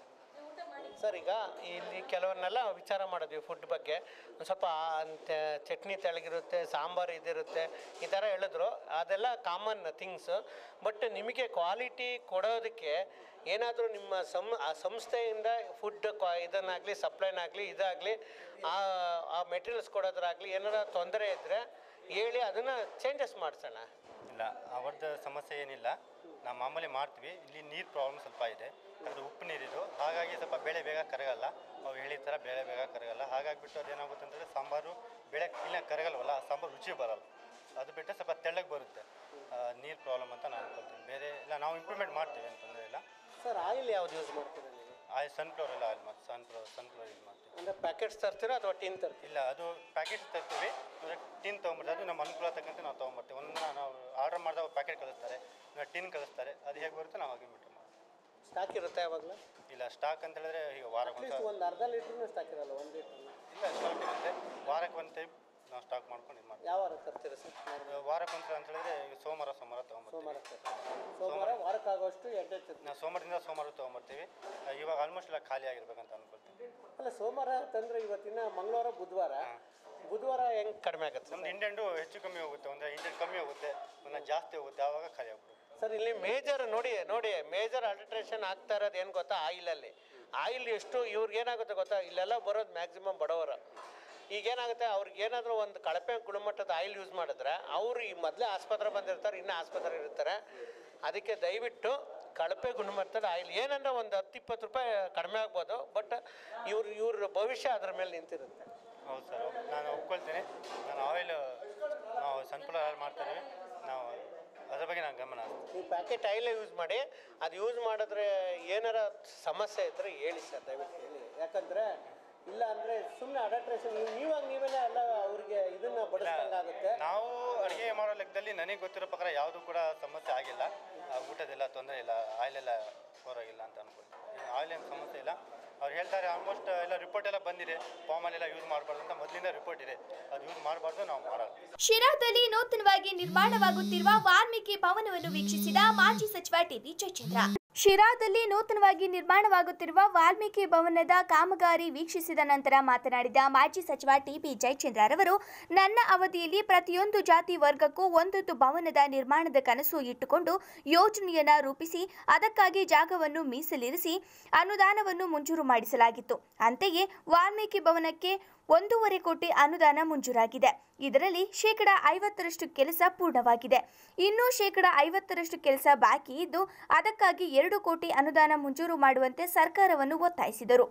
ಸರ್ ಈಗ ಇಲ್ಲಿ ಕೆಲವನ್ನೆಲ್ಲ ವಿಚಾರ ಮಾಡಿದ್ವಿ ಫುಡ್ ಬಗ್ಗೆ ಒಂದು ಸ್ವಲ್ಪ ಅಂತ ಚಟ್ನಿ ತೆಳಗಿರುತ್ತೆ ಸಾಂಬಾರು ಇದಿರುತ್ತೆ ಈ ಥರ ಹೇಳಿದ್ರು ಅದೆಲ್ಲ ಕಾಮನ್ ಥಿಂಗ್ಸ್ ಬಟ್ ನಿಮಗೆ ಕ್ವಾಲಿಟಿ ಕೊಡೋದಕ್ಕೆ ಏನಾದರೂ ನಿಮ್ಮ ಸಂ ಆ ಸಂಸ್ಥೆಯಿಂದ ಫುಡ್ ಕ್ವಾ ಇದನ್ನಾಗಲಿ ಸಪ್ಲೈನಾಗಲಿ ಇದಾಗಲಿ ಆ ಆ ಮೆಟೀರಿಯಲ್ಸ್ ಕೊಡೋದ್ರಾಗಲಿ ಏನಾರ ತೊಂದರೆ ಇದ್ದರೆ ಹೇಳಿ ಅದನ್ನು ಚೇಂಜಸ್ ಮಾಡಿಸೋಣ ಇಲ್ಲ ಅವ್ರದ್ದು ಸಮಸ್ಯೆ ಏನಿಲ್ಲ ನಾವು ಮಾಮೂಲಿ ಮಾಡ್ತೀವಿ ಇಲ್ಲಿ ನೀರು ಪ್ರಾಬ್ಲಮ್ ಸ್ವಲ್ಪ ಇದೆ ಅದು ಉಪ್ಪು ನೀರಿದು ಹಾಗಾಗಿ ಸ್ವಲ್ಪ ಬೇಳೆ ಬೇಗ ಕರಗಲ್ಲ ಅವು ಹೇಳಿದ ಥರ ಬೇಳೆ ಬೇಗ ಕರಗಲ್ಲ ಹಾಗಾಗಿಬಿಟ್ಟು ಅದೇನಾಗುತ್ತೆ ಅಂತಂದರೆ ಸಾಂಬಾರು ಬೇಳೆ ಇಲ್ಲ ಕರಗಲ್ವಲ್ಲ ಆ ಸಾಂಬಾರು ರುಚಿ ಬರಲ್ಲ ಅದು ಬಿಟ್ಟರೆ ಸ್ವಲ್ಪ ತೆಳ್ಳಗೆ ಬರುತ್ತೆ ನೀರು ಪ್ರಾಬ್ಲಮ್ ಅಂತ ನಾನು ಅನ್ಕೊಳ್ತೀನಿ ಬೇರೆ ಇಲ್ಲ ನಾವು ಇಂಪ್ರೂವ್ಮೆಂಟ್ ಮಾಡ್ತೀವಿ ಅಂತಂದರೆ ಇಲ್ಲ ಸರ್ ಆಯಿಲ್ ಯಾವ್ದು ಯೂಸ್ ಮಾಡ್ತೀರಾ ನೀವು ಆಯಿಲ್ ಸನ್ಫ್ಲವರ್ ಎಲ್ಲ ಆಯಿಲ್ ಮಾಡಿ ಸನ್ಫ್ಲವರ್ ಸನ್ಫ್ಲವರ್ ಯೂಸ್ ಮಾಡ್ತೀವಿ ಅಂದರೆ ಪ್ಯಾಕೆಟ್ಸ್ ತರ್ತೀರಾ ಅಥವಾ ಟಿನ್ ತರ್ತೀರಾ ಇಲ್ಲ ಅದು ಪ್ಯಾಕೆಟ್ ತರ್ತೀವಿ ಅಂದರೆ ಟಿನ್ ತೊಗೊಂಬರ್ತೀವಿ ಅದು ನಮ್ಮ ಅನುಕೂಲ ತಕ್ಕಂತೆ ನಾವು ತೊಗೊಂಬರ್ತೀವಿ ಒಂದು ನಾವು ಆರ್ಡರ್ ಮಾಡಿದಾಗ ಪ್ಯಾಕೆಟ್ ಕಳಿಸ್ತಾರೆ ಟಿನ್ ಕಳಿಸ್ತಾರೆ ಅದು ಹೇಗೆ ಬರುತ್ತೆ ನಾವು ಹಾಗೆ ಬಿಟ್ಟು ಸ್ಟಾಕ್ ಇರುತ್ತೆ ಯಾವಾಗಲೂ ಇಲ್ಲ ಸ್ಟಾಕ್ ಅಂತ ಹೇಳಿದ್ರೆ ಈಗ ವಾರಕ್ಕೆ ಅಟ್ಲೀಸ್ಟ್ ಒಂದು ಅರ್ಧ ಲೀಟ್ರ್ನೂ ಸ್ಟಾಕ್ ಇರಲ್ಲ ಒಂದು ಲೀಟ್ರ್ ಇಲ್ಲ ಸ್ಟಾಕ್ ಇರುತ್ತೆ ವಾರಕ್ಕೆ ಒಂದು ಟೈಮ್ ನಾವು ಸ್ಟಾಕ್ ಮಾಡ್ಕೊಂಡು ಇದು ಮಾಡ್ತೀವಿ ಯಾವ ವಾರ ತರ್ತೀರಾ ಸರ್ ವಾರಕ್ಕೆ ಒಂದು ಅಂತ ಹೇಳಿದ್ರೆ ಈಗ ಸೋಮವಾರ ಸೋಮವಾರ ತೊಗೊಂಬರ್ತೀವಿ ಸೋಮವಾರ ತರ್ತೀರಾ ಸೋಮವಾರ ವಾರಕ್ಕಾಗುವಷ್ಟು ಎಣ್ಣೆ ತರ್ತೀರಾ ನಾವು ಸೋಮವಾರದಿಂದ ಸೋಮವಾರ ತೊಗೊಂಬರ್ತೀವಿ ಆ, ಇವಾಗ ಆಲ್ಮೋಸ್ಟ್ ಎಲ್ಲ ಖಾಲಿ ಆಗಿರ್ಬೇಕಂತ ಅನ್ಕೊಳ್ತೀನಿ ಅಲ್ಲ ಸೋಮವಾರ ತಂದರೆ ಇವತ್ತಿನ ಮಂಗಳವಾರ ಬುಧವಾರ ಬುಧವಾರ ಹೆಂಗೆ ಕಡಿಮೆ ಆಗುತ್ತೆ ನಮ್ದು ಇಂಡೆಂಡು ಹೆಚ್ಚು ಕಮ್ಮಿ ಹೋಗುತ್ತೆ ಅಂದರೆ ಇಂಡೆಂಟ್ ಕಮ್ಮಿ ಹೋಗುತ್ತೆ ಒಂದು ಜಾಸ್ತಿ ಹೋಗುತ್ತೆ ಆವಾಗ ಖಾಲಿ ಆಗ್ಬಿಡುತ್ತೆ ಸರ್ ಇಲ್ಲಿ ಮೇಜರ್ ನೋಡಿ ನೋಡಿ ಮೇಜರ್ ಅಲ್ಟ್ರೇಷನ್ ಆಗ್ತಾ ಇರೋದು ಏನು ಗೊತ್ತಾ ಆಯಿಲಲ್ಲಿ ಆಯಿಲ್ ಎಷ್ಟು ಇವ್ರಿಗೆ ಏನಾಗುತ್ತೆ ಗೊತ್ತಾ ಇಲ್ಲೆಲ್ಲ ಬರೋದು ಮ್ಯಾಕ್ಸಿಮಮ್ ಬಡವರು ಈಗೇನಾಗುತ್ತೆ ಅವ್ರಿಗೆ ಏನಾದರೂ ಒಂದು ಕಳಪೆ ಗುಣಮಟ್ಟದ ಆಯಿಲ್ ಯೂಸ್ ಮಾಡಿದ್ರೆ ಅವರು ಈ ಮೊದಲೇ ಆಸ್ಪತ್ರೆ ಬಂದಿರ್ತಾರೆ ಇನ್ನೂ ಆಸ್ಪತ್ರೆ ಇರ್ತಾರೆ ಅದಕ್ಕೆ ದಯವಿಟ್ಟು ಕಳಪೆ ಗುಣಮಟ್ಟದ ಆಯಿಲ್ ಏನಂದ್ರೆ ಒಂದು ಹತ್ತು ಇಪ್ಪತ್ತು ರೂಪಾಯಿ ಕಡಿಮೆ ಆಗ್ಬೋದು ಬಟ್ ಇವ್ರ ಇವ್ರ ಭವಿಷ್ಯ ಅದ್ರ ಮೇಲೆ ನಿಂತಿರುತ್ತೆ ಹೌದು ಸರ್ ನಾನು ಒಪ್ಕೊಳ್ತೀನಿ ನಾನು ಆಯಿಲ್ ನಾವು ಸನ್ಫ್ಲವರ್ ಆಯಿಲ್ ಮಾಡ್ತೀವಿ ನಾವು ಅದ್ರ ಬಗ್ಗೆ ನಾನು ಗಮನ ಹರಿಸ್ತೀನಿ. ನೀವು ಪ್ಯಾಕೆಟ್ ಆಯಿಲೇ ಯೂಸ್ ಮಾಡಿ ಅದು ಯೂಸ್ ಮಾಡಿದ್ರೆ ಏನಾರ ಸಮಸ್ಯೆ ಇದ್ದರೆ ಹೇಳಿ ಸರ್ ದಯವಿಟ್ಟು ಹೇಳಿ ಯಾಕಂದರೆ ಇಲ್ಲ ಅಂದರೆ ಸುಮ್ಮನೆ ಅಡಲ್ಟ್ರೇಷನ್ ನೀವು ನೀವಾಗ ನೀವೇನೇ ಎಲ್ಲ ಅವ್ರಿಗೆ ಇದನ್ನು ಬಡಿಸ್ದಂಗಾಗುತ್ತೆ ನಾವು ಅಡುಗೆ ಮಾಡೋ ಲೆಕ್ಕದಲ್ಲಿ ನನಗೆ ಗೊತ್ತಿರೋ ಪ್ರಕಾರ ಯಾವುದೂ ಕೂಡ ಸಮಸ್ಯೆ ಆಗಿಲ್ಲ ಆ, ಊಟದೆಲ್ಲ ತೊಂದರೆ ಇಲ್ಲ ಆಯಿಲೆಲ್ಲ ಹೋರಾಗಿಲ್ಲ ಅಂತ ಅನ್ಕೊಳ್ತೀನಿ ಆಯಿಲ್ ಏನು ಸಮಸ್ಯೆ ಇಲ್ಲ ಅವ್ರು ಹೇಳ್ತಾರೆ ಆಲ್ಮೋಸ್ಟ್ ಎಲ್ಲ ರಿಪೋರ್ಟ್ ಎಲ್ಲ ಬಂದಿದೆ ಪಾಮಲ್ಲೆಲ್ಲ ಯೂಸ್ ಮಾಡಬಾರ್ದು ಅಂತ ಮೊದಲಿಂದ ರಿಪೋರ್ಟ್ ಇದೆ ಅದು ಯೂಸ್ ಮಾಡಬಾರ್ದು ನಾವು ಮಾಡಲ್ಲ ಶಿರಾದಲ್ಲಿ ನೂತನವಾಗಿ ನಿರ್ಮಾಣವಾಗುತ್ತಿರುವ ವಾಲ್ಮೀಕಿ ಭವನವನ್ನು ವೀಕ್ಷಿಸಿದ ಮಾಜಿ ಸಚಿವ ಟಿಬಿ ಜಯಚಂದ್ರ ಶಿರಾದಲ್ಲಿ ನೂತನವಾಗಿ ನಿರ್ಮಾಣವಾಗುತ್ತಿರುವ ವಾಲ್ಮೀಕಿ ಭವನದ ಕಾಮಗಾರಿ ವೀಕ್ಷಿಸಿದ ನಂತರ ಮಾತನಾಡಿದ ಮಾಜಿ ಸಚಿವ ಟಿಬಿ ಜಯಚಂದ್ರರವರು ನನ್ನ ಅವಧಿಯಲ್ಲಿ ಪ್ರತಿಯೊಂದು ಜಾತಿ ವರ್ಗಕ್ಕೂ ಒಂದೊಂದು ಭವನದ ನಿರ್ಮಾಣದ ಕನಸು ಇಟ್ಟುಕೊಂಡು ಯೋಜನೆಯನ್ನ ರೂಪಿಸಿ ಅದಕ್ಕಾಗಿ ಜಾಗವನ್ನು ಮೀಸಲಿರಿಸಿ ಅನುದಾನವನ್ನು ಮಂಜೂರು ಮಾಡಿಸಲಾಗಿತ್ತು ಅಂತೆಯೇ ವಾಲ್ಮೀಕಿ ಭವನಕ್ಕೆ ಒಂದೂವರೆ ಕೋಟಿ ಅನುದಾನ ಮಂಜೂರಾಗಿದೆ ಇದರಲ್ಲಿ ಶೇಕಡ ಐವತ್ತರಷ್ಟು ಕೆಲಸ ಪೂರ್ಣವಾಗಿದೆ ಇನ್ನೂ ಶೇಕಡ ಐವತ್ತರಷ್ಟು ಕೆಲಸ ಬಾಕಿ ಇದ್ದು ಅದಕ್ಕಾಗಿ ಎರಡು ಕೋಟಿ ಅನುದಾನ ಮಂಜೂರು ಮಾಡುವಂತೆ ಸರ್ಕಾರವನ್ನು ಒತ್ತಾಯಿಸಿದರು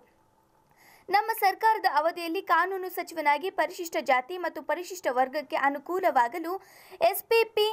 ನಮ್ಮ ಸರ್ಕಾರದ ಅವಧಿಯಲ್ಲಿ ಕಾನೂನು ಸಚಿವನಾಗಿ ಪರಿಶಿಷ್ಟ ಜಾತಿ ಮತ್ತು ಪರಿಶಿಷ್ಟ ವರ್ಗಕ್ಕೆ ಅನುಕೂಲವಾಗಲು ಎಸ್ಪಿಪಿ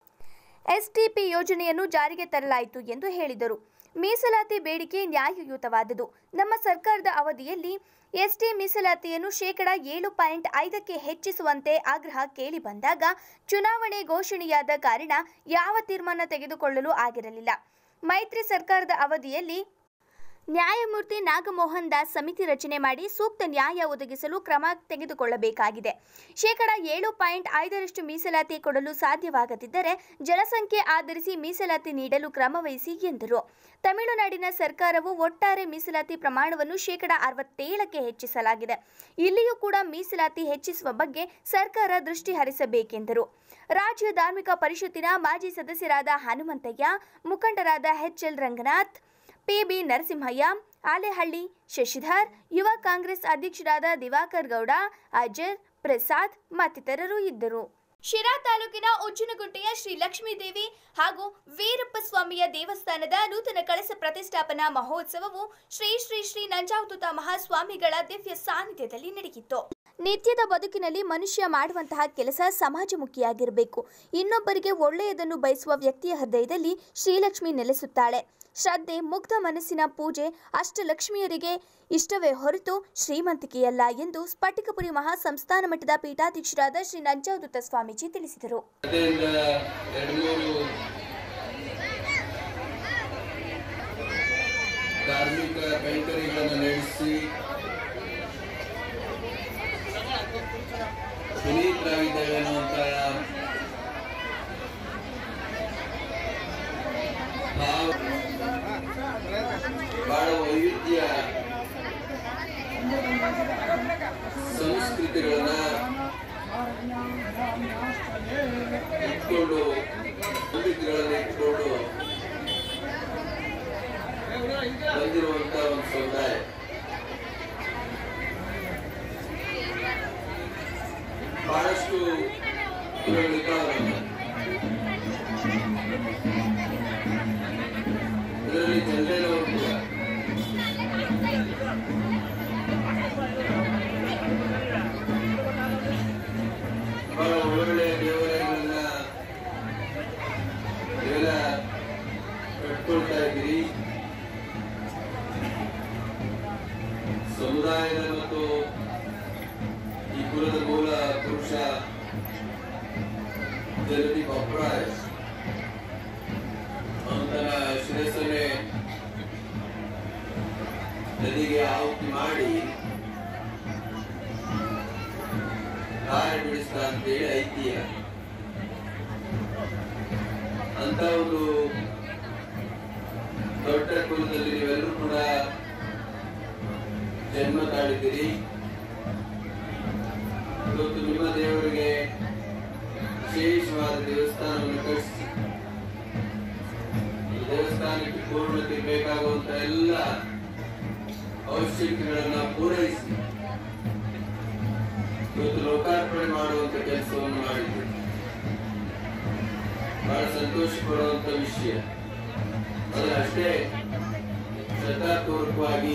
ಎಸ್ಟಿಪಿ ಯೋಜನೆಯನ್ನು ಜಾರಿಗೆ ತರಲಾಯಿತು ಎಂದು ಹೇಳಿದರು ಮೀಸಲಾತಿ ಬೇಡಿಕೆ ನ್ಯಾಯಯುತವಾದುದು ನಮ್ಮ ಸರ್ಕಾರದ ಅವಧಿಯಲ್ಲಿ ಎಸ್ಟಿ ಮೀಸಲಾತಿಯನ್ನು ಶೇಕಡ ಏಳು ಪಾಯಿಂಟ್ ಐದಕ್ಕೆ ಹೆಚ್ಚಿಸುವಂತೆ ಆಗ್ರಹ ಕೇಳಿ ಬಂದಾಗ ಚುನಾವಣೆ ಘೋಷಣೆಯಾದ ಕಾರಣ ಯಾವ ತೀರ್ಮಾನ ತೆಗೆದುಕೊಳ್ಳಲು ಆಗಿರಲಿಲ್ಲ ಮೈತ್ರಿ ಸರ್ಕಾರದ ಅವಧಿಯಲ್ಲಿ ನ್ಯಾಯಮೂರ್ತಿ ನಾಗಮೋಹನ್ ದಾಸ್ ಸಮಿತಿ ರಚನೆ ಮಾಡಿ ಸೂಕ್ತ ನ್ಯಾಯ ಒದಗಿಸಲು ಕ್ರಮ ತೆಗೆದುಕೊಳ್ಳಬೇಕಾಗಿದೆ ಶೇಕಡ ಏಳು ಪಾಯಿಂಟ್ ಐದರಷ್ಟು ಮೀಸಲಾತಿ ಕೊಡಲು ಸಾಧ್ಯವಾಗದಿದ್ದರೆ ಜನಸಂಖ್ಯೆ ಆಧರಿಸಿ ಮೀಸಲಾತಿ ನೀಡಲು ಕ್ರಮವಹಿಸಿ ಎಂದರು ತಮಿಳುನಾಡಿನ ಸರ್ಕಾರವು ಒಟ್ಟಾರೆ ಮೀಸಲಾತಿ ಪ್ರಮಾಣವನ್ನು ಶೇಕಡ ಅರವತ್ತೇಳಕ್ಕೆ ಹೆಚ್ಚಿಸಲಾಗಿದೆ ಇಲ್ಲಿಯೂ ಕೂಡ ಮೀಸಲಾತಿ ಹೆಚ್ಚಿಸುವ ಬಗ್ಗೆ ಸರ್ಕಾರ ದೃಷ್ಟಿ ಹರಿಸಬೇಕೆಂದರು ರಾಜ್ಯ ಧಾರ್ಮಿಕ ಪರಿಷತ್ತಿನ ಮಾಜಿ ಸದಸ್ಯರಾದ ಹನುಮಂತಯ್ಯ ಮುಖಂಡರಾದ H L Ranganath PB Narasimhaiah Alehalli Shashidhar ಯುವ ಕಾಂಗ್ರೆಸ್ ಅಧ್ಯಕ್ಷರಾದ ದಿವಾಕರ್ ಗೌಡ ಅಜರ್ ಪ್ರಸಾದ್ ಮತ್ತಿತರರು ಇದ್ದರು ಶಿರಾ ತಾಲೂಕಿನ ಉಜ್ಜನಗುಂಟೆಯ ಶ್ರೀ ಲಕ್ಷ್ಮೀದೇವಿ ಹಾಗೂ ವೀರಪ್ಪ ಸ್ವಾಮಿಯ ದೇವಸ್ಥಾನದ ನೂತನ ಕಳಸ ಪ್ರತಿಷ್ಠಾಪನಾ ಮಹೋತ್ಸವವು ಶ್ರೀ ಶ್ರೀ ಶ್ರೀ ನಂಜಾವತುತ ಮಹಾಸ್ವಾಮಿಗಳ ದಿವ್ಯ ಸಾನ್ನಿಧ್ಯದಲ್ಲಿ ನಡೆಯಿತು ನಿತ್ಯದ ಬದುಕಿನಲ್ಲಿ ಮನುಷ್ಯ ಮಾಡುವಂತಹ ಕೆಲಸ ಸಮಾಜಮುಖಿಯಾಗಿರಬೇಕು ಇನ್ನೊಬ್ಬರಿಗೆ ಒಳ್ಳೆಯದನ್ನು ಬಯಸುವ ವ್ಯಕ್ತಿಯ ಹೃದಯದಲ್ಲಿ ಶ್ರೀಲಕ್ಷ್ಮಿ ನೆಲೆಸುತ್ತಾಳೆ ಶ್ರದ್ಧೆ ಮುಗ್ಧ ಮನಸ್ಸಿನ ಪೂಜೆ ಅಷ್ಟಲಕ್ಷ್ಮಿಯರಿಗೆ ಇಷ್ಟವೇ ಹೊರತು ಶ್ರೀಮಂತಿಕೆಯಲ್ಲ ಎಂದು ಸ್ಫಟಿಕಪುರಿ ಮಹಾ ಸಂಸ್ಥಾನ ಮಠದ ಪೀಠಾಧ್ಯಕ್ಷರಾದ ಶ್ರೀ ನಂಜಾವಧೂತ ಸ್ವಾಮೀಜಿ ತಿಳಿಸಿದರು ಅದರಿಂದ ಎರಡು ಮೂರು ಧಾರ್ಮಿಕ ಕೈಂಕರ್ಯಗಳನ್ನು ನಡೆಸಿ ಪುನೀತರಾಗಿದ್ದೇವೆ ಅನ್ನುವಂಥ ಭಾವ ಬಹಳ ವೈವಿಧ್ಯ ಸಂಸ್ಕೃತಿಗಳನ್ನ ಇಟ್ಕೊಂಡು ನಂಬಿಕೆಗಳನ್ನು ಇಟ್ಕೊಂಡು ಬಂದಿರುವಂತ ಒಂದು ಸಮುದಾಯ ಬಹಳಷ್ಟು ಇದರಲ್ಲಿ ಜನರೇನವರು ಕೂಡ ಬಹಳ ಒಳ್ಳೊಳ್ಳೆಯ ದೇವಾಲಯಗಳನ್ನ ಇವೆಲ್ಲ ಕಟ್ಕೊಳ್ತಾ ಇದ್ದೀರಿ ಸಮುದಾಯದ ಮತ್ತು ಈ ಕುಲದ ಮೂಲ ಪುರುಷ ಜಗತಿ ಬಪ್ರಾಯ ಅವನ ಶಿರಸ್ಸನ್ನೇ ನದಿಗೆ ಆಹುತಿ ಮಾಡಿ ದಾರಿ ಬಿಡಿಸ್ದ ಅಂತೇಳಿ ಐತಿಹ್ಯ ಅಂತ ಒಂದು ದೊಡ್ಡ ಕುಲದಲ್ಲಿ ನೀವೆಲ್ಲರೂ ಕೂಡ ಜನ್ಮ ತಾಳಿದ್ದೀರಿ ಇವತ್ತು ನಿಮ್ಮ ದೇವರಿಗೆ ವಿಶೇಷವಾದ ದೇವಸ್ಥಾನವನ್ನು ಕಟ್ಟಿಸಿ ಈ ದೇವಸ್ಥಾನಕ್ಕೆ ಪೂರ್ಣತೆ ಬೇಕಾಗುವಂತ ಎಲ್ಲ ಅವಶ್ಯಕತೆಗಳನ್ನ ಪೂರೈಸಿ ಇವತ್ತು ಲೋಕಾರ್ಪಣೆ ಮಾಡುವಂತ ಕೆಲಸವನ್ನು ಮಾಡಿದ್ದೀರಿ ಬಹಳ ಸಂತೋಷ ಪಡುವಂತ ವಿಷಯ ಆದರೆ ಅಷ್ಟೇ ಶ್ರದ್ಧಾಪೂರ್ವಕವಾಗಿ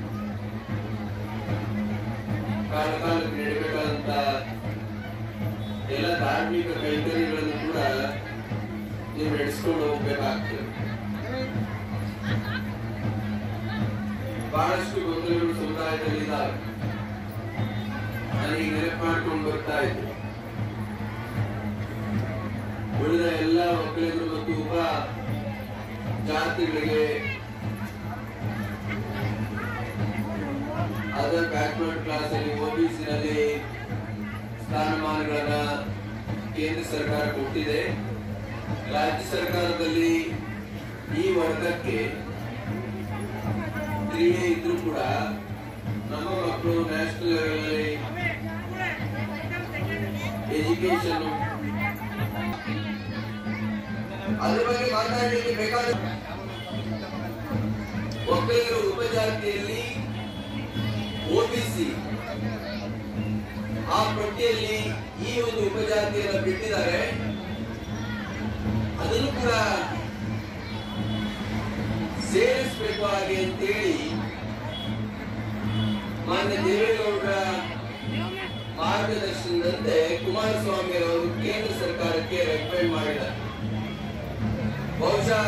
ಕಾಲ ಕಾಲಕ್ಕೆ ನಡೀಬೇಕಾದಂತ ಎಲ್ಲ ಧಾರ್ಮಿಕ ಕೈಂಕರ್ಯಗಳನ್ನು ಕೂಡ ನೀವು ನಡೆಸ್ಕೊಂಡು ಹೋಗ್ಬೇಕಾಗ್ತದೆ ಬಹಳಷ್ಟು ಗೊಂದಲಗಳು ಸಮುದಾಯದಲ್ಲಿ ಇದ್ದಾವೆ ನನಗೆ ನೆನಪು ಮಾಡ್ಕೊಂಡು ಬರ್ತಾ ಇದ್ದೆ ಉಳಿದ ಎಲ್ಲ ಒಕ್ಕಲಿಗರು ಮತ್ತು ಉಪ ಜಾತಿಗಳಿಗೆ ಅದರ್ ಬ್ಯಾಕ್ವರ್ಡ್ ಕ್ಲಾಸ್ ಅಲ್ಲಿ OBC ನಲ್ಲಿ ಸ್ಥಾನಮಾನಗಳನ್ನ ಕೇಂದ್ರ ಸರ್ಕಾರ ಕೊಟ್ಟಿದೆ ರಾಜ್ಯ ಸರ್ಕಾರದಲ್ಲಿ ಈ ವರ್ಗಕ್ಕೆ ಕ್ರಿಯೆ ಇದ್ರೂ ಕೂಡ ನಮ್ಮ ಮಕ್ಕಳು ನ್ಯಾಷನಲ್ ಲೆವೆಲ್ ಎಜುಕೇಶನ್ ಅದ್ರ ಬಗ್ಗೆ ಮಾತನಾಡಲಿಕ್ಕೆ ಬೇಕಾದ ಒಕ್ಕಲಿಗರ ಉಪಜಾತಿಯಲ್ಲಿ ಓಬಿಸಿ ಆ ಪಟ್ಟಿಯಲ್ಲಿ ಈ ಒಂದು ಉಪಜಾತಿಯನ್ನು ಬಿಟ್ಟಿದ್ದಾರೆ ಅದನ್ನು ಕೂಡ ಸೇರಿಸಬೇಕು ಹಾಗೆ ಅಂತೇಳಿ ಮಾನ್ಯ ದೇವೇಗೌಡರ ಮಾರ್ಗದರ್ಶನದಂತೆ ಕುಮಾರಸ್ವಾಮಿ ಅವರು ಕೇಂದ್ರ ಸರ್ಕಾರಕ್ಕೆ ರೆಕಮೆಂಡ್ ಮಾಡಿದ್ದಾರೆ ಬಹುಶಃ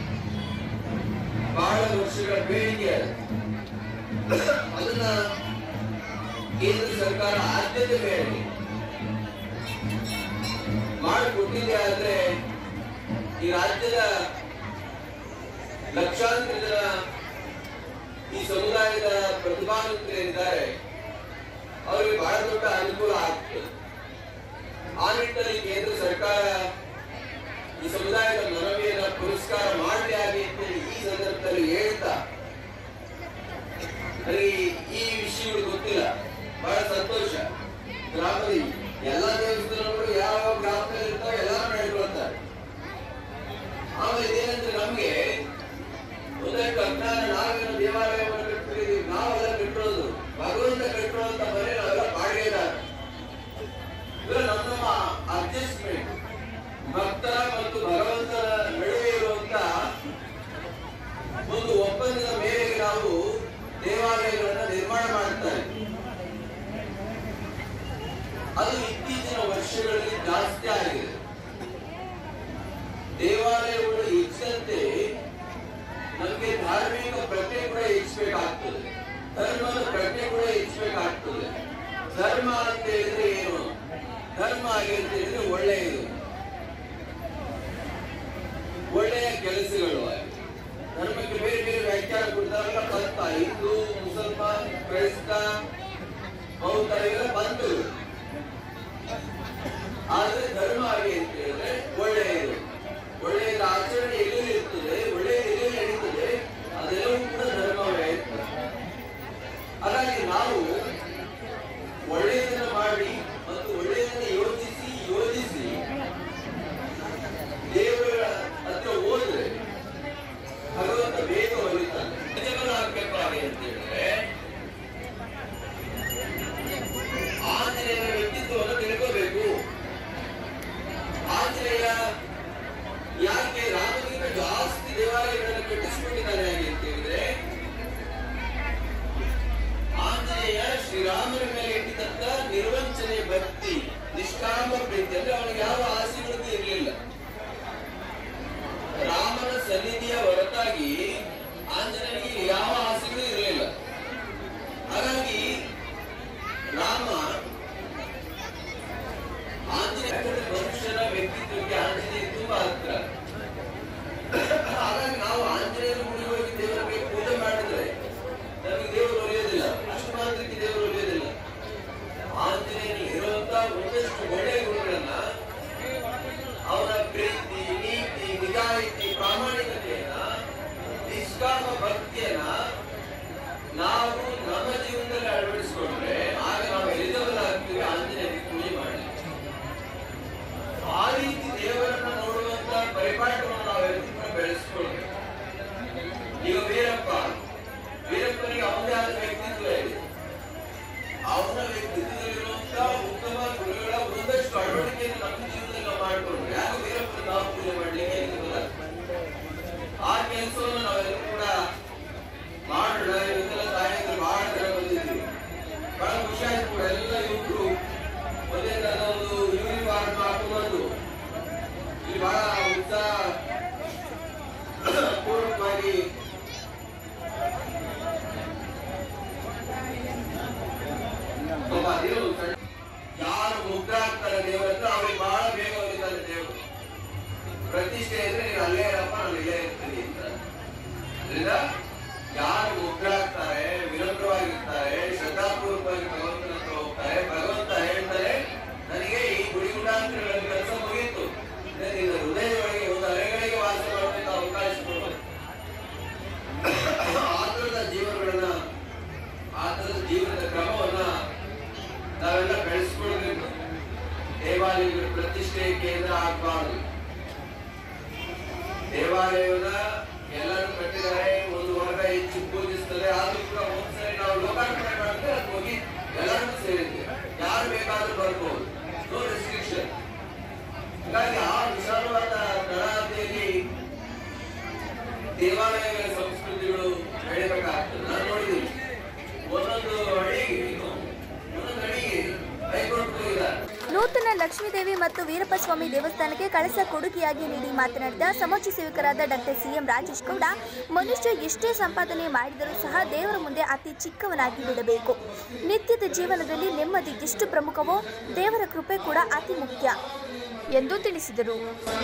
ಬಹಳ ವರ್ಷಗಳ ಬೇಡಿಕೆ ಅದು. ಅದನ್ನ ಕೇಂದ್ರ ಸರ್ಕಾರ ಆದ್ಯತೆ ಮೇರೆಗೆ ಮಾಡಿಕೊಟ್ಟಿದೆ ಆದ್ರೆ ಈ ರಾಜ್ಯದ ಲಕ್ಷಾಂತರ ಜನ ಈ ಸಮುದಾಯದ ಪ್ರತಿಭಾವಂತರೇನಿದ್ದಾರೆ ಅವರಿಗೆ ಬಹಳ ದೊಡ್ಡ ಅನುಕೂಲ ಆಗ್ತದೆ ಆ ನಿಟ್ಟಿನಲ್ಲಿ ಕೇಂದ್ರ ಸರ್ಕಾರ ಈ ಸಮುದಾಯದ ಮನವಿಯನ್ನ ಪುರಸ್ಕಾರ ಮಾಡಲಿ ಹಾಗೆ ಅಂತೇಳಿ ಈ ಸಂದರ್ಭದಲ್ಲಿ ಹೇಳ್ತಾ ನನಗೆ ಈ ವಿಷಯಗಳು ಗೊತ್ತಿಲ್ಲ ಬಹಳ ಸಂತೋಷ ಗ್ರಾಮದಲ್ಲಿ ಎಲ್ಲ ದೇವಸ್ಥಾನಗಳು ಯಾವ ಯಾವ ಗ್ರಾಮದಲ್ಲಿ ಇರ್ತಾವೆ ಎಲ್ಲರೂ ನಡೆದುಕೊಳ್ತಾರೆ ಆಮೇಲೆ ಏನಂದ್ರೆ ನಮ್ಗೆ ಒಂದಷ್ಟು ಅಜ್ಞಾನ ನಾವೇನು ದೇವಾಲಯವನ್ನು ಕಟ್ಟಿದ್ದೀವಿ ನಾವೆಲ್ಲ ಕಟ್ಟಿರೋದು ಭಗವಂತ ಕಟ್ಟಿರುವಂತ ಮನೆ ನಾವೆಲ್ಲ ಬಾಡಿಗೆದಾರ ಇವೆಲ್ಲ ನಮ್ಮ ನಮ್ಮ ಅಡ್ಜಸ್ಟ್ಮೆಂಟ್ ಭಕ್ತರ ಮತ್ತು ಭಗವಂತನ ನಡುವೆ ಇರುವಂತ ಒಂದು ಒಪ್ಪಂದದ ಮೇರೆಗೆ ನಾವು ದೇವಾಲಯಗಳನ್ನ ನಿರ್ಮಾಣ ಮಾಡ್ತಾ ಇದ್ದೀವಿ ಧರ್ಮ ಆಗಿ ಅಂತ ಹೇಳಿದ್ರೆ ಒಳ್ಳೆಯದು ಒಳ್ಳೆಯ ಕೆಲಸಗಳು ಆಗಿ. ಧರ್ಮಕ್ಕೆ ಬೇರೆ ಬೇರೆ ವ್ಯಾಖ್ಯಾನ ಕೊಡ್ತಾರಲ್ಲ ಪಂಥ ಹಿಂದೂ ಮುಸಲ್ಮಾನ್ ಕ್ರೈಸ್ತ ಬೌದ್ಧ ಇವೆಲ್ಲ ಬಂಧುಗಳು ಆದ್ರೆ ಧರ್ಮ ಆಗಿ ಅಂತ ಹೇಳಿದ್ರೆ ಒಳ್ಳೆಯದು ಒಳ್ಳೆಯದ ಆಚರಣೆ ಎಲ್ಲೆಲ್ಲಿ ಇರ್ತದೆ ಒಳ್ಳೆಯದು ಎಲ್ಲೆಲ್ಲಿ ನಡೀತದೆ ಅದೆಲ್ಲವೂ ಕೂಡ ಧರ್ಮವೇ ಇರ್ತದೆ ಹಾಗಾಗಿ ನಾವು ಒಳ್ಳೆಯದನ್ನು ಮಾಡಿ ಮತ್ತು ಒಳ್ಳೆಯದನ್ನು ಯೋಚಿಸಿ ಯೋಜಿಸಿ ದೇವರ ಹತ್ರ ಹೋದ್ರೆ ಭಗವಂತ ಬೇಗ ಒಲಿತಾನೆ ನಿಜಗಳಾಗಬೇಕಾಗಿ ಅಂತ ಹೇಳಿದ್ರೆ ಆಂಜನೇಯನ ವ್ಯಕ್ತಿತ್ವವನ್ನು ತಿಳ್ಕೋಬೇಕು ಆಂಜನೇಯ ಯಾಕೆ ರಾಮನಿಂದ ಜಾಸ್ತಿ ದೇವಾಲಯಗಳನ್ನು ಕಟ್ಟಿಸಿಕೊಂಡಿದ್ದಾನೆ ಹಾಗೆ ಅಂತ ಹೇಳಿದ್ರೆ ಆಂಜನೇಯ ಶ್ರೀರಾಮನ ಮೇಲೆ ಇಟ್ಟಿದ್ದಂತ ನಿರ್ವಂಚನೆ ಭಕ್ತಿ ನಿಷ್ಕಾಮ ಪ್ರೀತಿ ಅಂದ್ರೆ ಅವನಿಗೆ ಯಾವ ಆಸೆಗಳಿಗೂ ಇರಲಿಲ್ಲ ರಾಮನ ಸನ್ನಿಧಿಯ ಹೊರತಾಗಿ ಆಂಜನೇಯನಿಗೆ ಯಾವ ಆಸೆಗಳು ಇರಲಿಲ್ಲ ಹಾಗಾಗಿ ರಾಮ ಆಂಜನೇಯ ಮನುಷ್ಯನ ವ್ಯಕ್ತಿತ್ವಕ್ಕೆ ಆಂಜನೇಯ ತುಂಬಾ ಹತ್ರ ಹಾಗಾಗಿ ನಾವು ಆಂಜನೇಯನ ಗುಡಿಗೆ ಹೋಗಿ ದೇವರಿಗೆ ಪೂಜೆ ಮಾಡಿದ್ರೆ ನಮಗೆ ದೇವರು ಒಲಿಯೋದಿಲ್ಲ ಅಷ್ಟು ಮಾತ್ರಕ್ಕೆ ದೇವರು ಒಲಿಯೋದಿಲ್ಲ ಆಂಜನೇಯನಲ್ಲಿ ಇರುವಂತಹ ಒಂದಷ್ಟು ಒಳ್ಳೆಯ ಗುಣಗಳನ್ನ ಅವರ ಪ್ರೀತಿ ನೀತಿ ನಿಜಾಯಿತಿ ಪ್ರಾಮಾಣಿಕತೆಯನ್ನ ನಿಷ್ಕಾಮ ಭಕ್ತಿಯನ್ನ ನಾವು ನಮ್ಮ ಜೀವನದಲ್ಲಿ ಅಳವಡಿಸಿಕೊಂಡ್ರೆ ಆಗ ನಾವು ಎಲಿದವರಾಗ್ತೀವಿ ಆಂಜನೇಯನಿಗೆ ಪೂಜೆ ಮಾಡಿ ಆ ರೀತಿ ದೇವರನ್ನ ನೋಡುವಂತ ಪರಿಪಾಠವನ್ನು ನಾವು ಎಲ್ರೂ ಬೆಳೆಸ್ಕೊಳ್ಬೇಕು ಈಗ ವೀರಪ್ಪ ವೀರಪ್ಪನಿಗೆ ಅವನದೇ ಆದ ವ್ಯಕ್ತಿತ್ವ ಇದೆ ಅವನ ವ್ಯಕ್ತಿತ್ವದಲ್ಲಿರುವಂತಹ ಉತ್ತಮ ಗುಣಗಳ ಒಂದಷ್ಟು ಅಳವಡಿಕೆಯನ್ನು ನಮ್ಮ ಜೀವನದಲ್ಲಿ ನಾವು ಮಾಡಿಕೊಂಡ್ರೆ ಆಗ ವೀರಪ್ಪನ ನಾವು ಪೂಜೆ ಮಾಡ್ಲಿಕ್ಕೆ ಎಲ್ಲಿರೋಲ್ಲ ಆ ಕೆಲಸವನ್ನು ನಾವೆಲ್ಲರೂ ಕೂಡ ಮಾಡೋಣ ಇವತ್ತೆಲ್ಲ ತಾಯಿಯಂದ್ರೆ ಬಹಳ ಜನ ಬಂದಿದ್ವಿ ಬಹಳ ಖುಷಿ ಆಯ್ತು ಕೂಡ ಎಲ್ಲ ಯುವಕರು ಒಂದೇ ತರದ ಒಂದು ಯೂನಿಫಾರ್ಮ್ ಹಾಕೊಂಡು ಇಲ್ಲಿ ಬಹಳ ಉತ್ಸಾಹ ಪೂರ್ವಕವಾಗಿ ಒಬ್ಬ ದೇವರು ಸಣ್ಣ- ಯಾರು ಮುಗ್ಧಾಗ್ತಾರೆ ದೇವರ ಹತ್ರ ಅವ್ರಿಗೆ ಬಹಳ ಬೇಗ ಒಲಿತಾರೆ ದೇವರು ಪ್ರತಿಷ್ಠೆ ಇದ್ರೆ ನೀನು ಅಲ್ಲೇ ಇರಪ್ಪ ನಾನು ಇಲ್ಲೇ ಇರ್ತೀನಿ ಅಂತ ಅದರಿಂದ ಯಾರು ಮುಗ್ಧಾಗ್ತಾರೆ ವಿನಮ್ರವಾಗಿರ್ತಾರೆ ಶ್ರದ್ಧಾಪೂರ್ವಕವಾಗಿ ಭಗವಂತನ ಹತ್ರ ಹೋಗ್ತಾರೆ ಭಗವಂತ ಹೇಳ್ತಾರೆ ನನಗೆ ಈ ಗುಡಿಗುಡಾಂತರಗಳ ಕೆಲಸ ಮುಗಿಯಿತು ಅಂದ್ರೆ ನಿನ್ನ ಹೃದಯದೊಳಗೆ ಒಂದು ಅಲೆಗಳಿಗೆ ವಾಸ ಮಾಡಬೇಕು ಅವಕಾಶ ಕೊಡು ಆ ಥರದ ಜೀವನಗಳನ್ನ ಆ ಥರದ ಜೀವನದ ಕ್ರಮವನ್ನ ನಾವೆಲ್ಲ ಬೆಳೆಸ್ಕೊಳ್ಬೇಕು ದೇವಾಲಯಗಳ ಪ್ರತಿಷ್ಠೆ ಕೇಂದ್ರ ಆಗಬಾರ್ದು ದೇವಾಲಯವನ್ನ ಎಲ್ಲರೂ ಕಟ್ಟಿದ್ದಾರೆ ಒಂದು ವರ್ಗ ಹೆಚ್ಚು ಪೂಜಿಸ್ತದೆ ಆದ್ರೂ ಕೂಡ ಒಂದ್ಸರಿ ನಾವು ಲೋಕಾರ್ಪಣೆ ಮಾಡಿದ್ರೆ ಅದು ಹೋಗಿ ಎಲ್ಲರಿಗೂ ಸೇರಿದೆ ಯಾರು ಬೇಕಾದ್ರೂ ಬರ್ಬೋದು ನೋ ರೆಸ್ಟ್ರಿಕ್ಷನ್ ಹೀಗಾಗಿ ಆ ವಿಶಾಲವಾದ ತಳಹದಿಯಲ್ಲಿ ದೇವಾಲಯಗಳ ಸಂಸ್ಕೃತಿಗಳು ಬೆಳಿಬೇಕಾಗ್ತದೆ ನಾನು ನೋಡಿದ್ದೀನಿ ಒಂದೊಂದು ಅಡಿಗೆ ಒಂದೊಂದು ಅಡಿಗೆ ಕೈಗೊಂಡು ಹೋಗಿದ್ದಾರೆ ನೂತನ ಲಕ್ಷ್ಮೀದೇವಿ ಮತ್ತು ವೀರಪ್ಪ ಸ್ವಾಮಿ ದೇವಸ್ಥಾನಕ್ಕೆ ಕಳಸ ಕೊಡುಗೆಯಾಗಿ ನೀಡಿ ಮಾತನಾಡಿದ ಸಮಾಜ ಸೇವಕರಾದ ಡಾಕ್ಟರ್ ಸಿಎಂ ರಾಜೇಶ್ ಗೌಡ ಮನುಷ್ಯ ಎಷ್ಟೇ ಸಂಪಾದನೆ ಮಾಡಿದರೂ ಸಹ ದೇವರ ಮುಂದೆ ಅತಿ ಚಿಕ್ಕವನಾಗಿ ಬಿಡಬೇಕು ನಿತ್ಯದ ಜೀವನದಲ್ಲಿ ನೆಮ್ಮದಿ ಎಷ್ಟು ಪ್ರಮುಖವೋ ದೇವರ ಕೃಪೆ ಕೂಡ ಅತಿ ಮುಖ್ಯ ಎಂದು ತಿಳಿಸಿದರು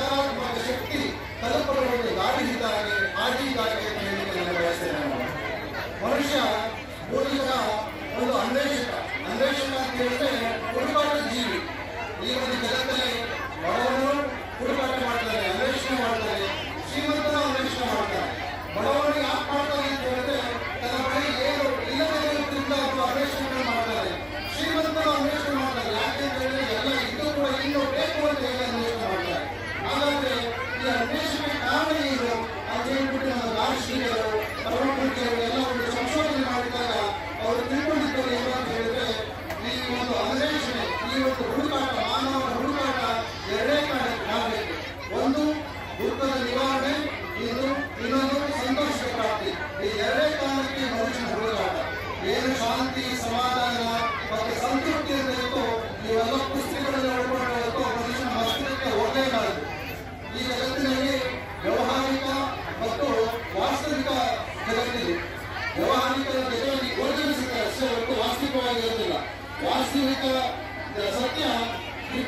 ತಲುಪಲು ದಾರಿಯಿದ್ದಾಗೆ ಹಾದಿಯಿದ್ದಾಗೆ ಅಂತ ಹೇಳಲಿಕ್ಕೆ ನಾನು ಬಯಸ್ತೇನೆ ನಾನು. ಮನುಷ್ಯ ಮೂಲತಃ ಒಂದು ಅನ್ವೇಷಕ ಅನ್ವೇಷಕ ಅಂತ ಹೇಳಿದ್ರೆ ಹುಡುಕಾಟ ಜೀವಿ ಈ ಒಂದು ಜಗತ್ತಲ್ಲಿ ಬಡವನು ಹುಡುಕಾಟ ಮಾಡ್ತಾರೆ ಅನ್ವೇಷಣೆ ಮಾಡ್ತಾರೆ ಶ್ರೀಮಂತನ ಅನ್ವೇಷಣೆ ಮಾಡ್ತಾರೆ ಬಡವನು ಯಾಕೆ ಮಾಡ್ತಾರೆ ಅಂತ ಹೇಳಿದ್ರೆ ತನ್ನ ಬಳಿ ಏನು ಇಲ್ಲದಿರೋದ್ರಿಂದ ಅವರು ಅನ್ವೇಷಣೆ ಮಾಡ್ತಾರೆ ಶ್ರೀಮಂತನ ಅನ್ವೇಷಣೆ ಮಾಡ್ತಾರೆ ಯಾಕೆ ಅಂತ ಹೇಳಿದ್ರೆ ಎಲ್ಲ ಇದ್ದು ಕೂಡ ಇನ್ನು ಬೇಕು ಅಂತ ಹೇಳಿ ಅನ್ವೇಷಣೆ ಮಾಡ್ತಾರೆ ಹಾಗಾದ್ರೆ ಈ ಅನ್ವೇಷಣೆ ಕಾರಣ ಏನು ಅಂತ ಹೇಳ್ಬಿಟ್ಟು ನಮ್ಮ ದಾರ್ಶನಿಕರು ಪರಮಪುರುಷರು ಎಲ್ಲ ಒಂದು ಸಂಶೋಧನೆ ಮಾಡಿದಾಗ ಅವರು ತಿಳ್ಕೊಂಡಿದ್ದಾರೆ ಏನು ಅಂತ ಹೇಳಿದ್ರೆ ಈ ಒಂದು ಅನ್ವೇಷಣೆ ಈ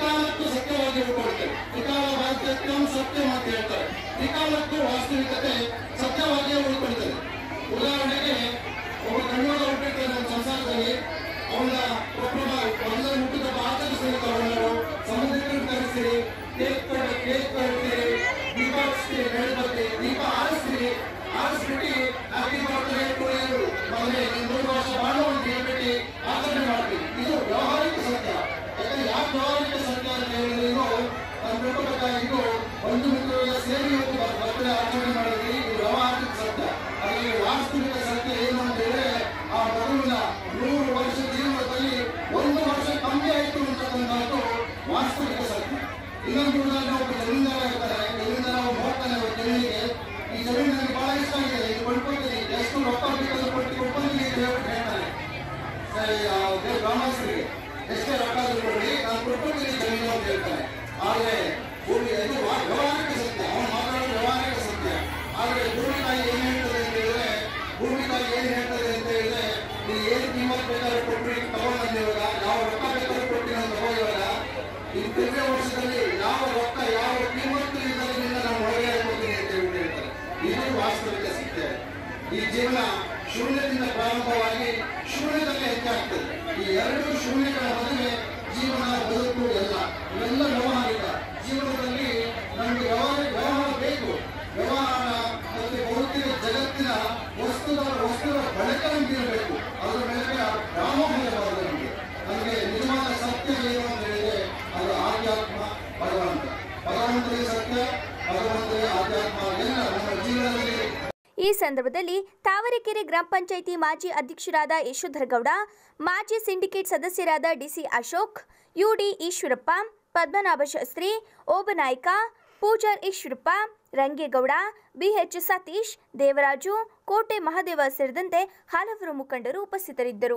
ತ್ರಿಕಾಲಕ್ಕೂ ಸತ್ಯವಾಗಿ ಉಳ್ಕೊಳ್ತೇವೆ ತ್ರಿಕಾಲ ವಾಸ್ತವ್ಯಂ ಸತ್ಯಂ ಅಂತ ಹೇಳ್ತಾರೆ ತ್ರಿಕಾಲಕ್ಕೂ ವಾಸ್ತವಿಕತೆ ಸತ್ಯವಾಗಿಯೇ ಉಳ್ಕೊಳ್ತದೆ ಉದಾಹರಣೆಗೆ ಒಬ್ಬ ಕಣ್ಣೋದ ಹುಟ್ಟಿರ್ತಾನೆ ಒಂದು ಸಂಸಾರದಲ್ಲಿ ಅವನ ಒಬ್ಬ ಒಂದ ಹುಟ್ಟಿದ ಆಚರಿಸಿದ ಅವನರು ಸಮುದ್ರಕ್ಕೆ ಕರೆಸಿ ಕೇಕ್ ಕಟ್ ಕೇಕ್ ಕಟ್ತೀರಿ ದೀಪ ಹಚ್ತೀರಿ ಗಣಪತಿ ದೀಪ ಆರಿಸ್ತೀರಿ ಆರಿಸ್ಬಿಟ್ಟು ಹ್ಯಾಪಿ ಬರ್ತ್ಡೇ ಟು ಯು ಮಗನೇ ನೀನು ಮೂರು ವರ್ಷ ಬಾಳು ಅಂತ ಹೇಳ್ಬಿಟ್ಟು ಆಚರಣೆ ಮಾಡ್ತೀವಿ ಇದು ವ್ಯಾವಹಾರಿಕ ಸತ್ಯ ಯಾಕಂದ್ರೆ ಯಾಕೆ ವ್ಯಾವಹಾರಿಕ ಸತ್ಯ ಅಂತ ಹೇಳಿದ್ರೆ ಇದು ನಾನು ತಿಳ್ಕೊಬೇಕಾಗಿದ್ದು ಒಂದು ಮಿತ್ರರ ಸೇರಿ ಹೋಗಿ ಬರ್ತ್ಡೇ ಆಚರಣೆ ಮಾಡಿದ್ವಿ ಇದು ವ್ಯಾವಹಾರಿಕ ಸತ್ಯ ಅದರಲ್ಲಿ ವಾಸ್ತವಿಕ ಸತ್ಯ ಏನು ಅಂತ ಹೇಳಿದ್ರೆ ಆ ಮಗುವಿನ ನೂರು ವರ್ಷ ಜೀವನದಲ್ಲಿ ಒಂದು ವರ್ಷ ಕಮ್ಮಿ ಆಯಿತು ಅಂತಕ್ಕಂಥದ್ದು ವಾಸ್ತವಿಕ ಸತ್ಯ ಇನ್ನೊಂದು ಉದಾಹರಣೆ ಒಬ್ಬ ಜಮೀನ್ದಾರ ಇರ್ತಾರೆ ಜಮೀನ್ದಾರ ಅವ್ನು ಹೋಗ್ತಾನೆ ಅವ್ರ ಜಮೀನಿಗೆ ಈ ಜಮೀನು ನನಗೆ ಬಹಳ ಇಷ್ಟ ಆಗಿದೆ ಇದು ಕೊಂಡ್ಕೊತೀನಿ ಎಷ್ಟು ರೊಕ್ಕ ಬೇಕಾದ್ರೂ ಕೊಟ್ಟು ಕೊಡ್ತೀನಿ ಅಂತ ಹೇಳ್ಬಿಟ್ಟು ಹೇಳ್ತಾನೆ ಸರಿ, ಆ ದೇ- ಗ್ರಾಮಸ್ಥರಿಗೆ ಎಷ್ಟೇ ರೊಕ್ಕ ಆದ್ರೂ ಕೊಡ್ರಿ ನಾನು ಕೊಟ್ಕೊಡ್ತೀನಿ ಜಮೀನು ಅಂತ ಹೇಳ್ತಾನೆ ಆದ್ರೆ ಭೂಮಿ ಅದು ವಾ- ವ್ಯವಹಾರಿಕ ಸತ್ಯ ಅವನು ಮಾತಾಡೋದು ವ್ಯವಹಾರಿಕ ಸತ್ಯ ಆದ್ರೆ ಭೂಮಿ ತಾಯಿ ಏನ್ ಹೇಳ್ತದೆ ಅಂತ ಹೇಳಿದ್ರೆ ಭೂಮಿ ತಾಯಿ ಏನ್ ಹೇಳ್ತದೆ ಅಂತ ಹೇಳಿದ್ರೆ ನೀವು ಏನು ಕಿಮ್ಮತ್ ಬೇಕಾದ್ರೂ ಕೊಟ್ರಿ ತಗೊಂಡ್ ಇವಾಗ ಯಾವ ರೊಕ್ಕ ಬೇಕಾದ್ರೂ ಕೊಟ್ಟಿ ನಾನು ತಗೋ ಇವಾಗ ಈ ತಿರುಗಿ ವರ್ಷದಲ್ಲಿ ಯಾವ ರೊಕ್ಕ ಯಾವ ಕಿಮ್ಮತ್ತು ಇದರಿಂದ ನಾನು ಹೊರಗೆ ಹಾಕೋತೀನಿ ಅಂತ ಹೇಳ್ಬಿಟ್ಟು ಹೇಳ್ತಾರೆ ಇದು ವಾಸ್ತವಿಕ ಸತ್ಯ ಈ ಜೀವನ ಶೂನ್ಯದಿಂದ ಪ್ರಾರಂಭವಾಗಿ ಶೂನ್ಯದಲ್ಲಿ ಹೆಚ್ಚಾಗ್ತದೆ ಈ ಎರಡು ಶೂನ್ಯಗಳ ಮದುವೆ ಜೀವನ ಬದುಕು ಎಲ್ಲ ಇವೆಲ್ಲ ವ್ಯವಹಾರಿಕ ಜೀವನದಲ್ಲಿ ನಮಗೆ ವ್ಯವಹಾರ ವ್ಯವಹಾರ ಬೇಕು ವ್ಯವಹಾರ ಮತ್ತೆ ಭೌತಿಕ ಜಗತ್ತಿನ ವಸ್ತುಗಳ ವಸ್ತುಗಳ ಬಳಕೆ ನಮ್ಗೆ ಇರಬೇಕು ಅದರ ಮೇಲೆ ವ್ಯಾಮೋಹ ಇರಬಾರದು ನಮಗೆ ನಮಗೆ ನಿಜವಾದ ಸತ್ಯ ಏನು ಅಂತ ಹೇಳಿದ್ರೆ ಅದು ಆಧ್ಯಾತ್ಮ ಭಗವಂತ ಭಗವಂತನೇ ಸತ್ಯ ಭಗವಂತನೇ ಆಧ್ಯಾತ್ಮ ಎಲ್ಲ ನಮ್ಮ ಜೀವನದಲ್ಲಿ ಈ ಸಂದರ್ಭದಲ್ಲಿ ತಾವರೆಕೆರೆ ಗ್ರಾಮ ಪಂಚಾಯಿತಿ ಮಾಜಿ ಅಧ್ಯಕ್ಷರಾದ ಯಶೋಧರ್ ಗೌಡ ಮಾಜಿ ಸಿಂಡಿಕೇಟ್ ಸದಸ್ಯರಾದ DC Ashok UD Eshwarappa Padmanabha Shastri Obanaik Poojar Eshwarappa Rangegowda BH Satish Devaraju Kote Mahadeva ಸೇರಿದಂತೆ ಹಲವರು ಮುಖಂಡರು ಉಪಸ್ಥಿತರಿದ್ದರು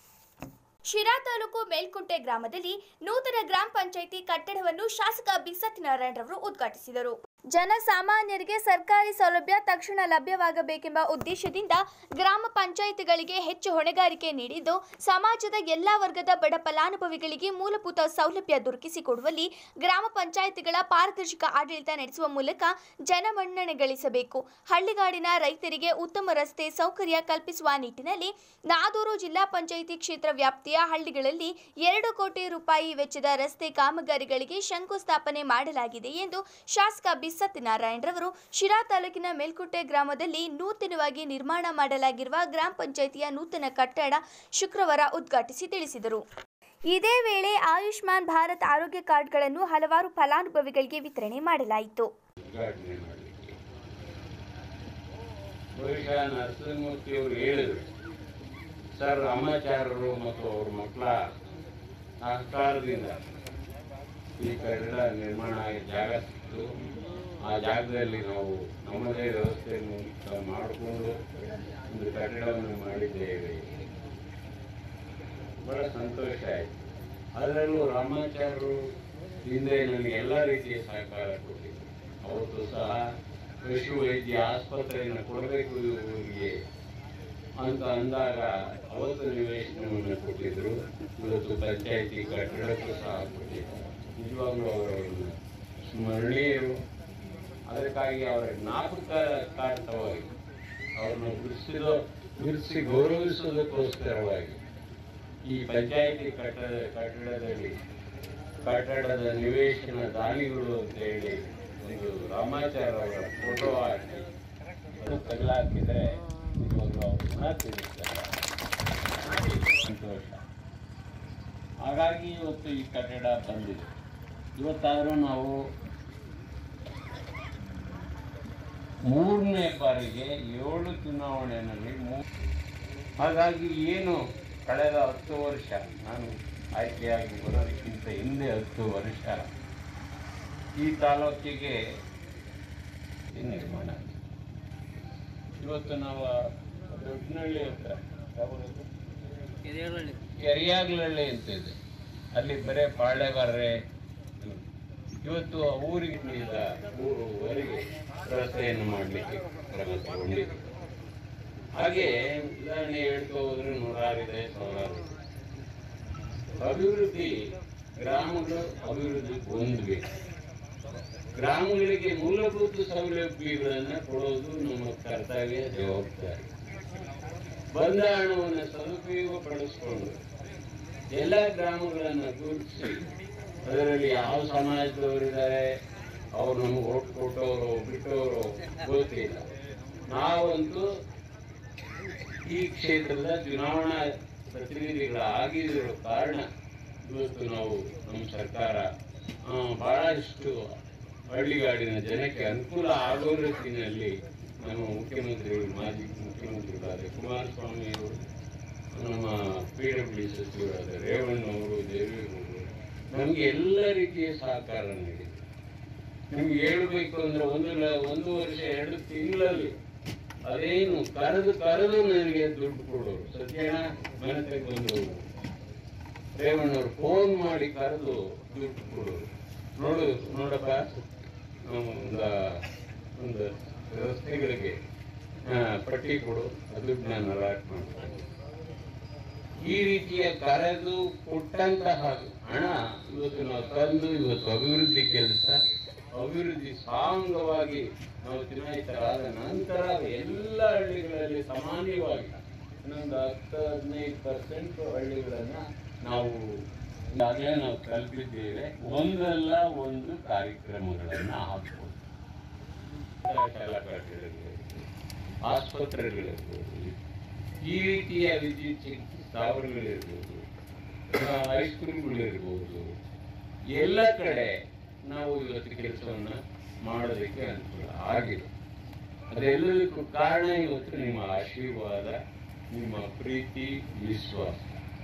ಶಿರಾ ತಾಲೂಕು ಮೇಲ್ಕುಂಟೆ ಗ್ರಾಮದಲ್ಲಿ ನೂತನ ಗ್ರಾಮ ಪಂಚಾಯಿತಿ ಕಟ್ಟಡವನ್ನು ಶಾಸಕ ಬಿ ಸತ್ಯನಾರಾಯಣರವರು ಉದ್ಘಾಟಿಸಿದರು ಜನಸಾಮಾನ್ಯರಿಗೆ ಸರ್ಕಾರಿ ಸೌಲಭ್ಯ ತಕ್ಷಣ ಲಭ್ಯವಾಗಬೇಕೆಂಬ ಉದ್ದೇಶದಿಂದ ಗ್ರಾಮ ಪಂಚಾಯಿತಿಗಳಿಗೆ ಹೆಚ್ಚು ಹೊಣೆಗಾರಿಕೆ ನೀಡಿದ್ದು ಸಮಾಜದ ಎಲ್ಲಾ ವರ್ಗದ ಬಡ ಫಲಾನುಭವಿಗಳಿಗೆ ಮೂಲಭೂತ ಸೌಲಭ್ಯ ದೊರಕಿಸಿಕೊಡುವಲ್ಲಿ ಗ್ರಾಮ ಪಂಚಾಯಿತಿಗಳ ಪಾರದರ್ಶಕ ಆಡಳಿತ ನಡೆಸುವ ಮೂಲಕ ಜನಮನ್ನಣೆ ಗಳಿಸಬೇಕು ಹಳ್ಳಿಗಾಡಿನ ರೈತರಿಗೆ ಉತ್ತಮ ರಸ್ತೆ ಸೌಕರ್ಯ ಕಲ್ಪಿಸುವ ನಿಟ್ಟಿನಲ್ಲಿ ನಾದೂರು ಜಿಲ್ಲಾ ಪಂಚಾಯಿತಿ ಕ್ಷೇತ್ರ ವ್ಯಾಪ್ತಿಯ ಹಳ್ಳಿಗಳಲ್ಲಿ ಎರಡು ಕೋಟಿ ರೂಪಾಯಿ ವೆಚ್ಚದ ರಸ್ತೆ ಕಾಮಗಾರಿಗಳಿಗೆ ಶಂಕುಸ್ಥಾಪನೆ ಮಾಡಲಾಗಿದೆ ಎಂದು ಶಾಸಕ ಬಿ ಸತ್ಯನಾರಾಯಣರವರು ಶಿರಾ ತಾಲೂಕಿನ ಮೇಲ್ಕುಟ್ಟೆ ಗ್ರಾಮದಲ್ಲಿ ನೂತನವಾಗಿ ನಿರ್ಮಾಣ ಮಾಡಲಾಗಿರುವ ಗ್ರಾಮ ಪಂಚಾಯಿತಿಯ ನೂತನ ಕಟ್ಟಡ ಶುಕ್ರವಾರ ಉದ್ಘಾಟಿಸಿ ತಿಳಿಸಿದರು ಇದೇ ವೇಳೆ ಆಯುಷ್ಮಾನ್ ಭಾರತ್ ಆರೋಗ್ಯ ಕಾರ್ಡ್ಗಳನ್ನು ಹಲವಾರು ಫಲಾನುಭವಿಗಳಿಗೆ ವಿತರಣೆ ಮಾಡಲಾಯಿತು ಉದ್ಘಾಟನೆ ಮಾಡಲಿಕ್ಕೆ ಬಹುಶಃ ನರಸಿಂಹಮೂರ್ತಿಯವರು ಹೇಳಿದರು ಸರ್ ರಾಮಾಚಾರ್ಯರು ಮತ್ತು ಅವ್ರ ಮಕ್ಕಳ ಸಹಕಾರದಿಂದ ಈ ಕಟ್ಟಡ ನಿರ್ಮಾಣ ಆಗಿ ಜಾಗ ಸಿಕ್ತು ಆ ಜಾಗದಲ್ಲಿ ನಾವು ನಮ್ಮದೇ ವ್ಯವಸ್ಥೆಯನ್ನು ಮಾಡಿಕೊಂಡು ಒಂದು ಕಟ್ಟಡವನ್ನು ಮಾಡಿದ್ದೇವೆ ಬಹಳ ಸಂತೋಷ ಆಯಿತು ಅದರಲ್ಲೂ ರಾಮಾಚಾರ್ಯರು ಹಿಂದೆ ನನಗೆ ಎಲ್ಲ ರೀತಿಯ ಸಹಕಾರ ಕೊಟ್ಟಿದ್ದರು ಅವತ್ತು ಸಹ ಪಶು ವೈದ್ಯ ಆಸ್ಪತ್ರೆಯನ್ನು ಕೊಡಬೇಕು ಇವರಿಗೆ ಅಂತ ಅಂದಾಗ ಅವತ್ತು ನಿವೇಶನವನ್ನು ಕೊಟ್ಟಿದ್ದರು ಇವತ್ತು ಪಂಚಾಯಿತಿ ಕಟ್ಟಡಕ್ಕೂ ಸಹ ಕೊಟ್ಟಿದ್ದಾರೆ ನಿಜವಾಗ್ಲೂ ಅವರನ್ನು ಸ್ಮರಣೀಯರು ಅದಕ್ಕಾಗಿ ಅವರ ಜ್ಞಾಪಕ ಕಾರಣವಾಗಿ ಅವ್ರನ್ನ ಗುರುತಿಸಿದ ಗುರುತಿಸಿ ಗೌರವಿಸುವುದಕ್ಕೋಸ್ಕರವಾಗಿ ಈ ಪಂಚಾಯಿತಿ ಕಟ್ಟಡ ಕಟ್ಟಡದಲ್ಲಿ ಕಟ್ಟಡದ ನಿವೇಶನ ದಾನಿಗಳು ಅಂತ ಹೇಳಿ ಒಂದು ರಾಮಾಚಾರ್ಯ ಅವರ ಫೋಟೋ ಹಾಕಿ ಅದು ತಗಲಾಕಿದ್ರೆ ನಿಜವಾಗ್ಲೂ ಅವ್ರನ್ನ ತಿಳಿಸ್ತಾರೆ ಸಂತೋಷ ಹಾಗಾಗಿ ಇವತ್ತು ಈ ಕಟ್ಟಡ ಬಂದಿದೆ ಇವತ್ತಾದರೂ ನಾವು ಮೂರನೇ ಬಾರಿಗೆ ಏಳು ಚುನಾವಣೆಯಲ್ಲಿ ಮೂ ಹಾಗಾಗಿ ಏನು ಕಳೆದ ಹತ್ತು ವರ್ಷ ನಾನು ಆಯ್ಕೆಯಾಗಿ ಬರೋದಕ್ಕಿಂತ ಹಿಂದೆ ಹತ್ತು ವರ್ಷ ಈ ತಾಲೂಕಿಗೆ ಈ ನಿರ್ಮಾಣ ಆಗಿದೆ. ಇವತ್ತು ನಾವು ದೊಡ್ಡನಹಳ್ಳಿ ಹತ್ರ ಯಾವುದು? ಕೆರಿಯಾಗ್ಲಹಳ್ಳಿ ಅಂತ ಇದೆ ಅಲ್ಲಿ ಬರೇ ಪಾಳ್ಯಗಾರರೇ ಇವತ್ತು ಆ ಊರಿನಿಂದ ಊರುವರೆಗೆ ರಸ್ತೆಯನ್ನು ಮಾಡಲಿಕ್ಕೆ ಕ್ರಮ ತಗೊಂಡಿದೆ ಹಾಗೆ ಉದಾಹರಣೆ ಹೇಳ್ಕೊ ಹೋದ್ರೆ ನೂರಾರಿದೆ ಸಾವಿರಾರು ಇದೆ. ಅಭಿವೃದ್ಧಿ ಗ್ರಾಮಗಳು ಅಭಿವೃದ್ಧಿ ಹೊಂದಬೇಕು ಗ್ರಾಮಗಳಿಗೆ ಮೂಲಭೂತ ಸೌಲಭ್ಯಗಳನ್ನು ಕೊಡೋದು ನಮ್ಮ ಕರ್ತವ್ಯ ಜವಾಬ್ದಾರಿ ಬಂದ ಹಣವನ್ನು ಸದುಪಯೋಗ ಪಡಿಸ್ಕೊಂಡು ಎಲ್ಲ ಗ್ರಾಮಗಳನ್ನು ಗುರುತಿಸಿ ಅದರಲ್ಲಿ ಯಾವ ಸಮಾಜದವರಿದ್ದಾರೆ ಅವ್ರು ನಮಗೆ ಓಟ್ ಕೊಟ್ಟವರು ಬಿಟ್ಟವರು ಗೊತ್ತಿಲ್ಲ ನಾವಂತೂ ಈ ಕ್ಷೇತ್ರದ ಚುನಾವಣಾ ಪ್ರತಿನಿಧಿಗಳಾಗಿರೋ ಕಾರಣ ಇವತ್ತು ನಾವು ನಮ್ಮ ಸರ್ಕಾರ ಆ, ಬಹಳಷ್ಟು ಹಳ್ಳಿಗಾಡಿನ ಜನಕ್ಕೆ ಅನುಕೂಲ ಆಗೋ ರೀತಿಯಲ್ಲಿ ನಮ್ಮ ಮುಖ್ಯಮಂತ್ರಿಗಳು ಮಾಜಿ ಮುಖ್ಯಮಂತ್ರಿಗಳಾದ ಕುಮಾರಸ್ವಾಮಿ ಅವರು ನಮ್ಮ ಪಿ ಡಬ್ಲ್ಯೂ ಸಚಿವರಾದ ರೇವಣ್ಣವರು ದೇವೇಗೌಡರು ನಮಗೆ ಎಲ್ಲ ರೀತಿಯ ಸಹಕಾರ ನೀಡಿದೆ ನಿಮ್ಗೆ ಹೇಳ್ಬೇಕು ಅಂದ್ರೆ ಒಂದು ಲ- ಒಂದು ವರ್ಷ ಎರಡು ತಿಂಗಳಲ್ಲಿ ಅದೇನು ಕರೆದು ಕರೆದು ನನಗೆ ದುಡ್ಡು ಕೊಡೋರು ಸತ್ಯಣ್ಣ ಮನೆ ಬಂದು ರೇವಣ್ಣವ್ರು ಫೋನ್ ಮಾಡಿ ಕರೆದು ದುಡ್ಡು ಕೊಡೋರು ನೋಡು ನೋಡಪ್ಪ ನಾವು ಒಂದು ಒಂದು ರಸ್ತೆಗಳಿಗೆ ಆ, ಪಟ್ಟಿ ಕೊಡು ಆ ದುಡ್ಡು ನಾನು ಅಲಾಟ್ ಮಾಡ್ತೀನಿ ಈ ರೀತಿಯ ಕರೆದು ಕೊಟ್ಟಂತಹ ಹಣ ಇವತ್ತು ನಾವು ತಂದು ಇವತ್ತು ಅಭಿವೃದ್ಧಿ ಕೆಲಸ ಅಭಿವೃದ್ಧಿ ಸಾಂಗವಾಗಿ ನಾವು ಚುನಾಯಿತರಾದ ನಂತರ ಎಲ್ಲ ಹಳ್ಳಿಗಳಲ್ಲಿ ಸಾಮಾನ್ಯವಾಗಿ ಇನ್ನೊಂದು ಹತ್ತು ಹದಿನೈದು ಪರ್ಸೆಂಟ್ ಹಳ್ಳಿಗಳನ್ನು ನಾವು ಈಗಾಗಲೇ ನಾವು ಕಲ್ಪಿದ್ದೇವೆ ಒಂದಲ್ಲ ಒಂದು ಕಾರ್ಯಕ್ರಮಗಳನ್ನು ಹಾಕ್ಬೋದು ಶಾಲಾ ಕಟ್ಟಡಗಳಿರ್ಬೋದು, ಆಸ್ಪತ್ರೆಗಳಿರ್ಬೋದು ಈ ರೀತಿಯ ವಿದ್ಯುತ್ ಶಕ್ತಿ ಸ್ಥಾವರಗಳಿರ್ಬೋದು ಆ, ಹೈಸ್ಕೂಲ್ಗಳಿರ್ಬೋದು ಎಲ್ಲ ಕಡೆ ನಾವು ಇವತ್ತು ಕೆಲಸವನ್ನು ಮಾಡೋದಕ್ಕೆ ಅನುಕೂಲ ಆಗಿದೆ ಅದೆಲ್ಲದಕ್ಕೂ ಕಾರಣ ಇವತ್ತು ನಿಮ್ಮ ಆಶೀರ್ವಾದ ನಿಮ್ಮ ಪ್ರೀತಿ ವಿಶ್ವಾಸ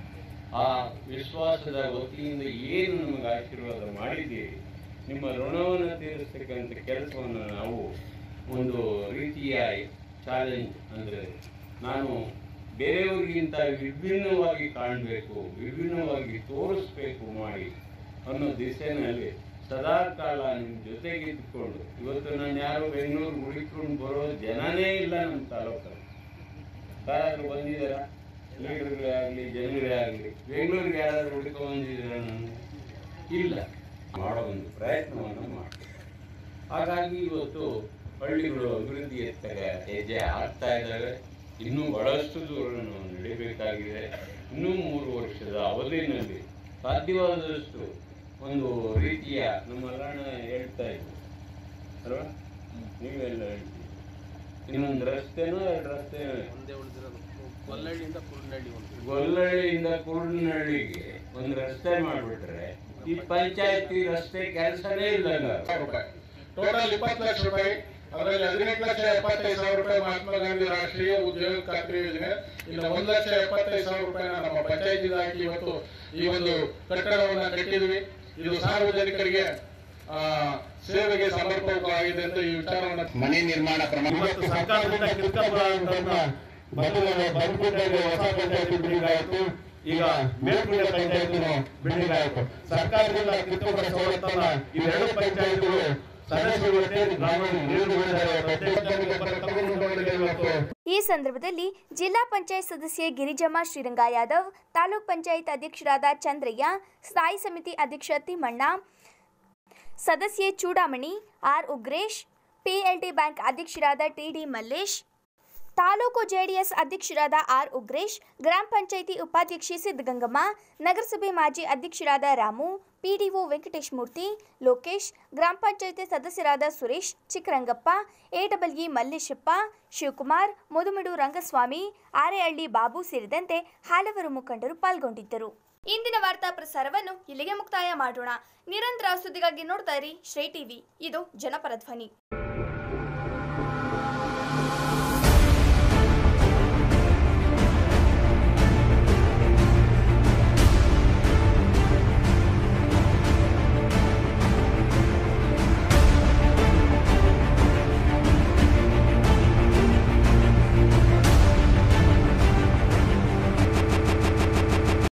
ಆ ವಿಶ್ವಾಸದ ವತಿಯಿಂದ ಏನು ನಮಗೆ ಆಶೀರ್ವಾದ ಮಾಡಿದ್ದೀರಿ ನಿಮ್ಮ ಋಣವನ್ನು ತೀರಿಸ್ತಕ್ಕಂಥ ಕೆಲಸವನ್ನು ನಾವು ಒಂದು ರೀತಿಯ ಚಾಲೆಂಜ್ ಅಂದರೆ ನಾನು ಬೇರೆಯವರಿಗಿಂತ ವಿಭಿನ್ನವಾಗಿ ಕಾಣಬೇಕು ವಿಭಿನ್ನವಾಗಿ ತೋರಿಸ್ಬೇಕು ಮಾಡಿ ಅನ್ನೋ ದಿಸೆನಲ್ಲಿ ಸದಾ ಕಾಲ ನಿಮ್ಮ ಜೊತೆಗೆ ಇದ್ದುಕೊಂಡು ಇವತ್ತು ನಾನು ಯಾರು ಬೆಂಗಳೂರು ಹುಡುಕೊಂಡು ಬರೋ ಜನನೇ ಇಲ್ಲ ನಮ್ಮ ತಾಲೂಕಲ್ಲಿ ಯಾರಾದ್ರೂ ಬಂದಿದ್ದಾರಾ ಲೀಡರ್ಗಳೇ ಆಗಲಿ ಜನಗಳೇ ಆಗಲಿ ಬೆಂಗಳೂರಿಗೆ ಯಾರಾದ್ರೂ ಹುಡುಕೊಂಡು ಬಂದಿದ್ದೀರಾ ನಾನು ಇಲ್ಲ ಮಾಡೋ ಒಂದು ಪ್ರಯತ್ನವನ್ನು ಮಾಡ್ತೀನಿ ಹಾಗಾಗಿ ಇವತ್ತು ಹಳ್ಳಿಗಳು ಅಭಿವೃದ್ಧಿಯತ್ತ ಹೆಜ್ಜೆ ಆಗ್ತಾ ಇದ್ದಾವೆ ಇನ್ನೂ ಬಹಳಷ್ಟು ದೂರ ನಾವು ನಡಿಬೇಕಾಗಿದೆ ಇನ್ನೂ ಮೂರು ವರ್ಷದ ಅವಧಿನಲ್ಲಿ ಸಾಧ್ಯವಾದಷ್ಟು ಒಂದು ರೀತಿಯ ನಮ್ಮ ಅಲ್ಲಣ್ಣ ಹೇಳ್ತಾ ಇದ್ರು ಅಲ್ವಾ ನೀವೆಲ್ಲ ಹೇಳ್ತೀವಿ ಇನ್ನೊಂದು ರಸ್ತೆನೋ ಎರಡು ರಸ್ತೆನೋ ಒಂದೇ ಉಳಿದಿರೋದು ಗೊಲ್ಲಹಳ್ಳಿಯಿಂದ ಕುರುನಹಳ್ಳಿ ಒಂದು ಗೊಲ್ಲಹಳ್ಳಿಯಿಂದ ಕೂರ್ನಹಳ್ಳಿಗೆ ಒಂದು ರಸ್ತೆ ಮಾಡಿಬಿಟ್ರೆ ಈ ಪಂಚಾಯತಿ ರಸ್ತೆ ಕೆಲಸನೇ ಇಲ್ಲ ಟೋಟಲ್ ಇಪ್ಪತ್ತು ಲಕ್ಷ ರೂಪಾಯಿ ಅದರಲ್ಲಿ ಹದಿನೆಂಟು ಲಕ್ಷ ಎಪ್ಪತ್ತೈದು ಸಾವಿರ ರೂಪಾಯಿ ಮಹಾತ್ಮ ಗಾಂಧಿ ರಾಷ್ಟ್ರೀಯ ಉದ್ಯೋಗ ಖಾತ್ರಿ ಯೋಜನೆ ಇನ್ನು ಒಂದು ಲಕ್ಷ ಎಪ್ಪತ್ತೈದು ಸಾವಿರ ರೂಪಾಯಿನ ನಮ್ಮ ಪಂಚಾಯತಿ ಹಾಕಿ ಇವತ್ತು ಈ ಒಂದು ಕಟ್ಟಡವನ್ನ ಕಟ್ಟಿದ್ವಿ ಇದು ಸಾರ್ವಜನಿಕರಿಗೆ ಆ, ಸೇವೆಗೆ ಸಮರ್ಪಕವಾಗಿದೆ ಅಂತ ಈ ವಿಚಾರವನ್ನು ಮನೆ ನಿರ್ಮಾಣ ಕ್ರಮ ಇವತ್ತು ಸರ್ಕಾರದಿಂದ ಕಿತ್ತಪುರ ಮೊದಲು ಬಂದ್ಕೋಟೆಗೆ ಹೊಸ ಪಂಚಾಯತಿ ಬಿಲ್ಡಿಂಗ್ ಆಯಿತು ಈಗ ಮೇಲ್ಪುಡೆ ಪಂಚಾಯತ್ ಬಿಲ್ಡಿಂಗ್ ಆಯಿತು ಸರ್ಕಾರದಿಂದ ಕಿತ್ತುಪುರ ಸವಲತ್ತನ್ನ ಇವೆರಡು ಪಂಚಾಯತ್ಗಳು ಸದಸ್ಯರು ಸೇರಿ ಗ್ರಾಮೀಣ ನೀಡುತ್ತಿದ್ದಾರೆ ಪ್ರತ್ಯೇಕ ತಗೊಂಡು ಇವತ್ತು ಈ ಸಂದರ್ಭದಲ್ಲಿ ಜಿಲ್ಲಾ ಪಂಚಾಯತ್ ಸದಸ್ಯೆ ಗಿರಿಜಮ್ಮ ಶ್ರೀರಂಗ ಯಾದವ್ ತಾಲೂಕ್ ಪಂಚಾಯತ್ ಅಧ್ಯಕ್ಷರಾದ ಚಂದ್ರಯ್ಯ ಸ್ಥಾಯಿ ಸಮಿತಿ ಅಧ್ಯಕ್ಷ ತಿಮ್ಮಣ್ಣ ಸದಸ್ಯೆ Chudamani R Ugresh PLD bank ಅಧ್ಯಕ್ಷರಾದ ಟಿಡಿ ಮಲ್ಲೇಶ್ ತಾಲೂಕು ಜೆಡಿಎಸ್ ಅಧ್ಯಕ್ಷರಾದ ಆರ್ ಉಗ್ರೇಶ್ ಗ್ರಾಮ ಪಂಚಾಯಿತಿ ಉಪಾಧ್ಯಕ್ಷೆ ಸಿದ್ದಗಂಗಮ್ಮ ನಗರಸಭೆ ಮಾಜಿ ಅಧ್ಯಕ್ಷರಾದ ರಾಮು ಪಿಡಿಒ ವೆಂಕಟೇಶ್ ಮೂರ್ತಿ ಲೋಕೇಶ್ ಗ್ರಾಮ ಪಂಚಾಯಿತಿ ಸದಸ್ಯರಾದ ಸುರೇಶ್ ಚಿಕ್ಕರಂಗಪ್ಪ ಎಡಬ್ಲ್ಇ ಮಲ್ಲೇಶಪ್ಪ ಶಿವಕುಮಾರ್ ಮುದುಮಿಡು ರಂಗಸ್ವಾಮಿ ಆರೆಹಳ್ಳಿ ಬಾಬು ಸೇರಿದಂತೆ ಹಲವರು ಮುಖಂಡರು ಪಾಲ್ಗೊಂಡಿದ್ದರು ಇಂದಿನ ವಾರ್ತಾ ಪ್ರಸಾರವನ್ನು ಇಲ್ಲಿಗೆ ಮುಕ್ತಾಯ ಮಾಡೋಣ ನಿರಂತರ ಸುದ್ದಿಗಾಗಿ ನೋಡ್ತಾ ಇರಿ ಶ್ರೇ ಟಿವಿ ಇದು ಜನಪರ ಧ್ವನಿ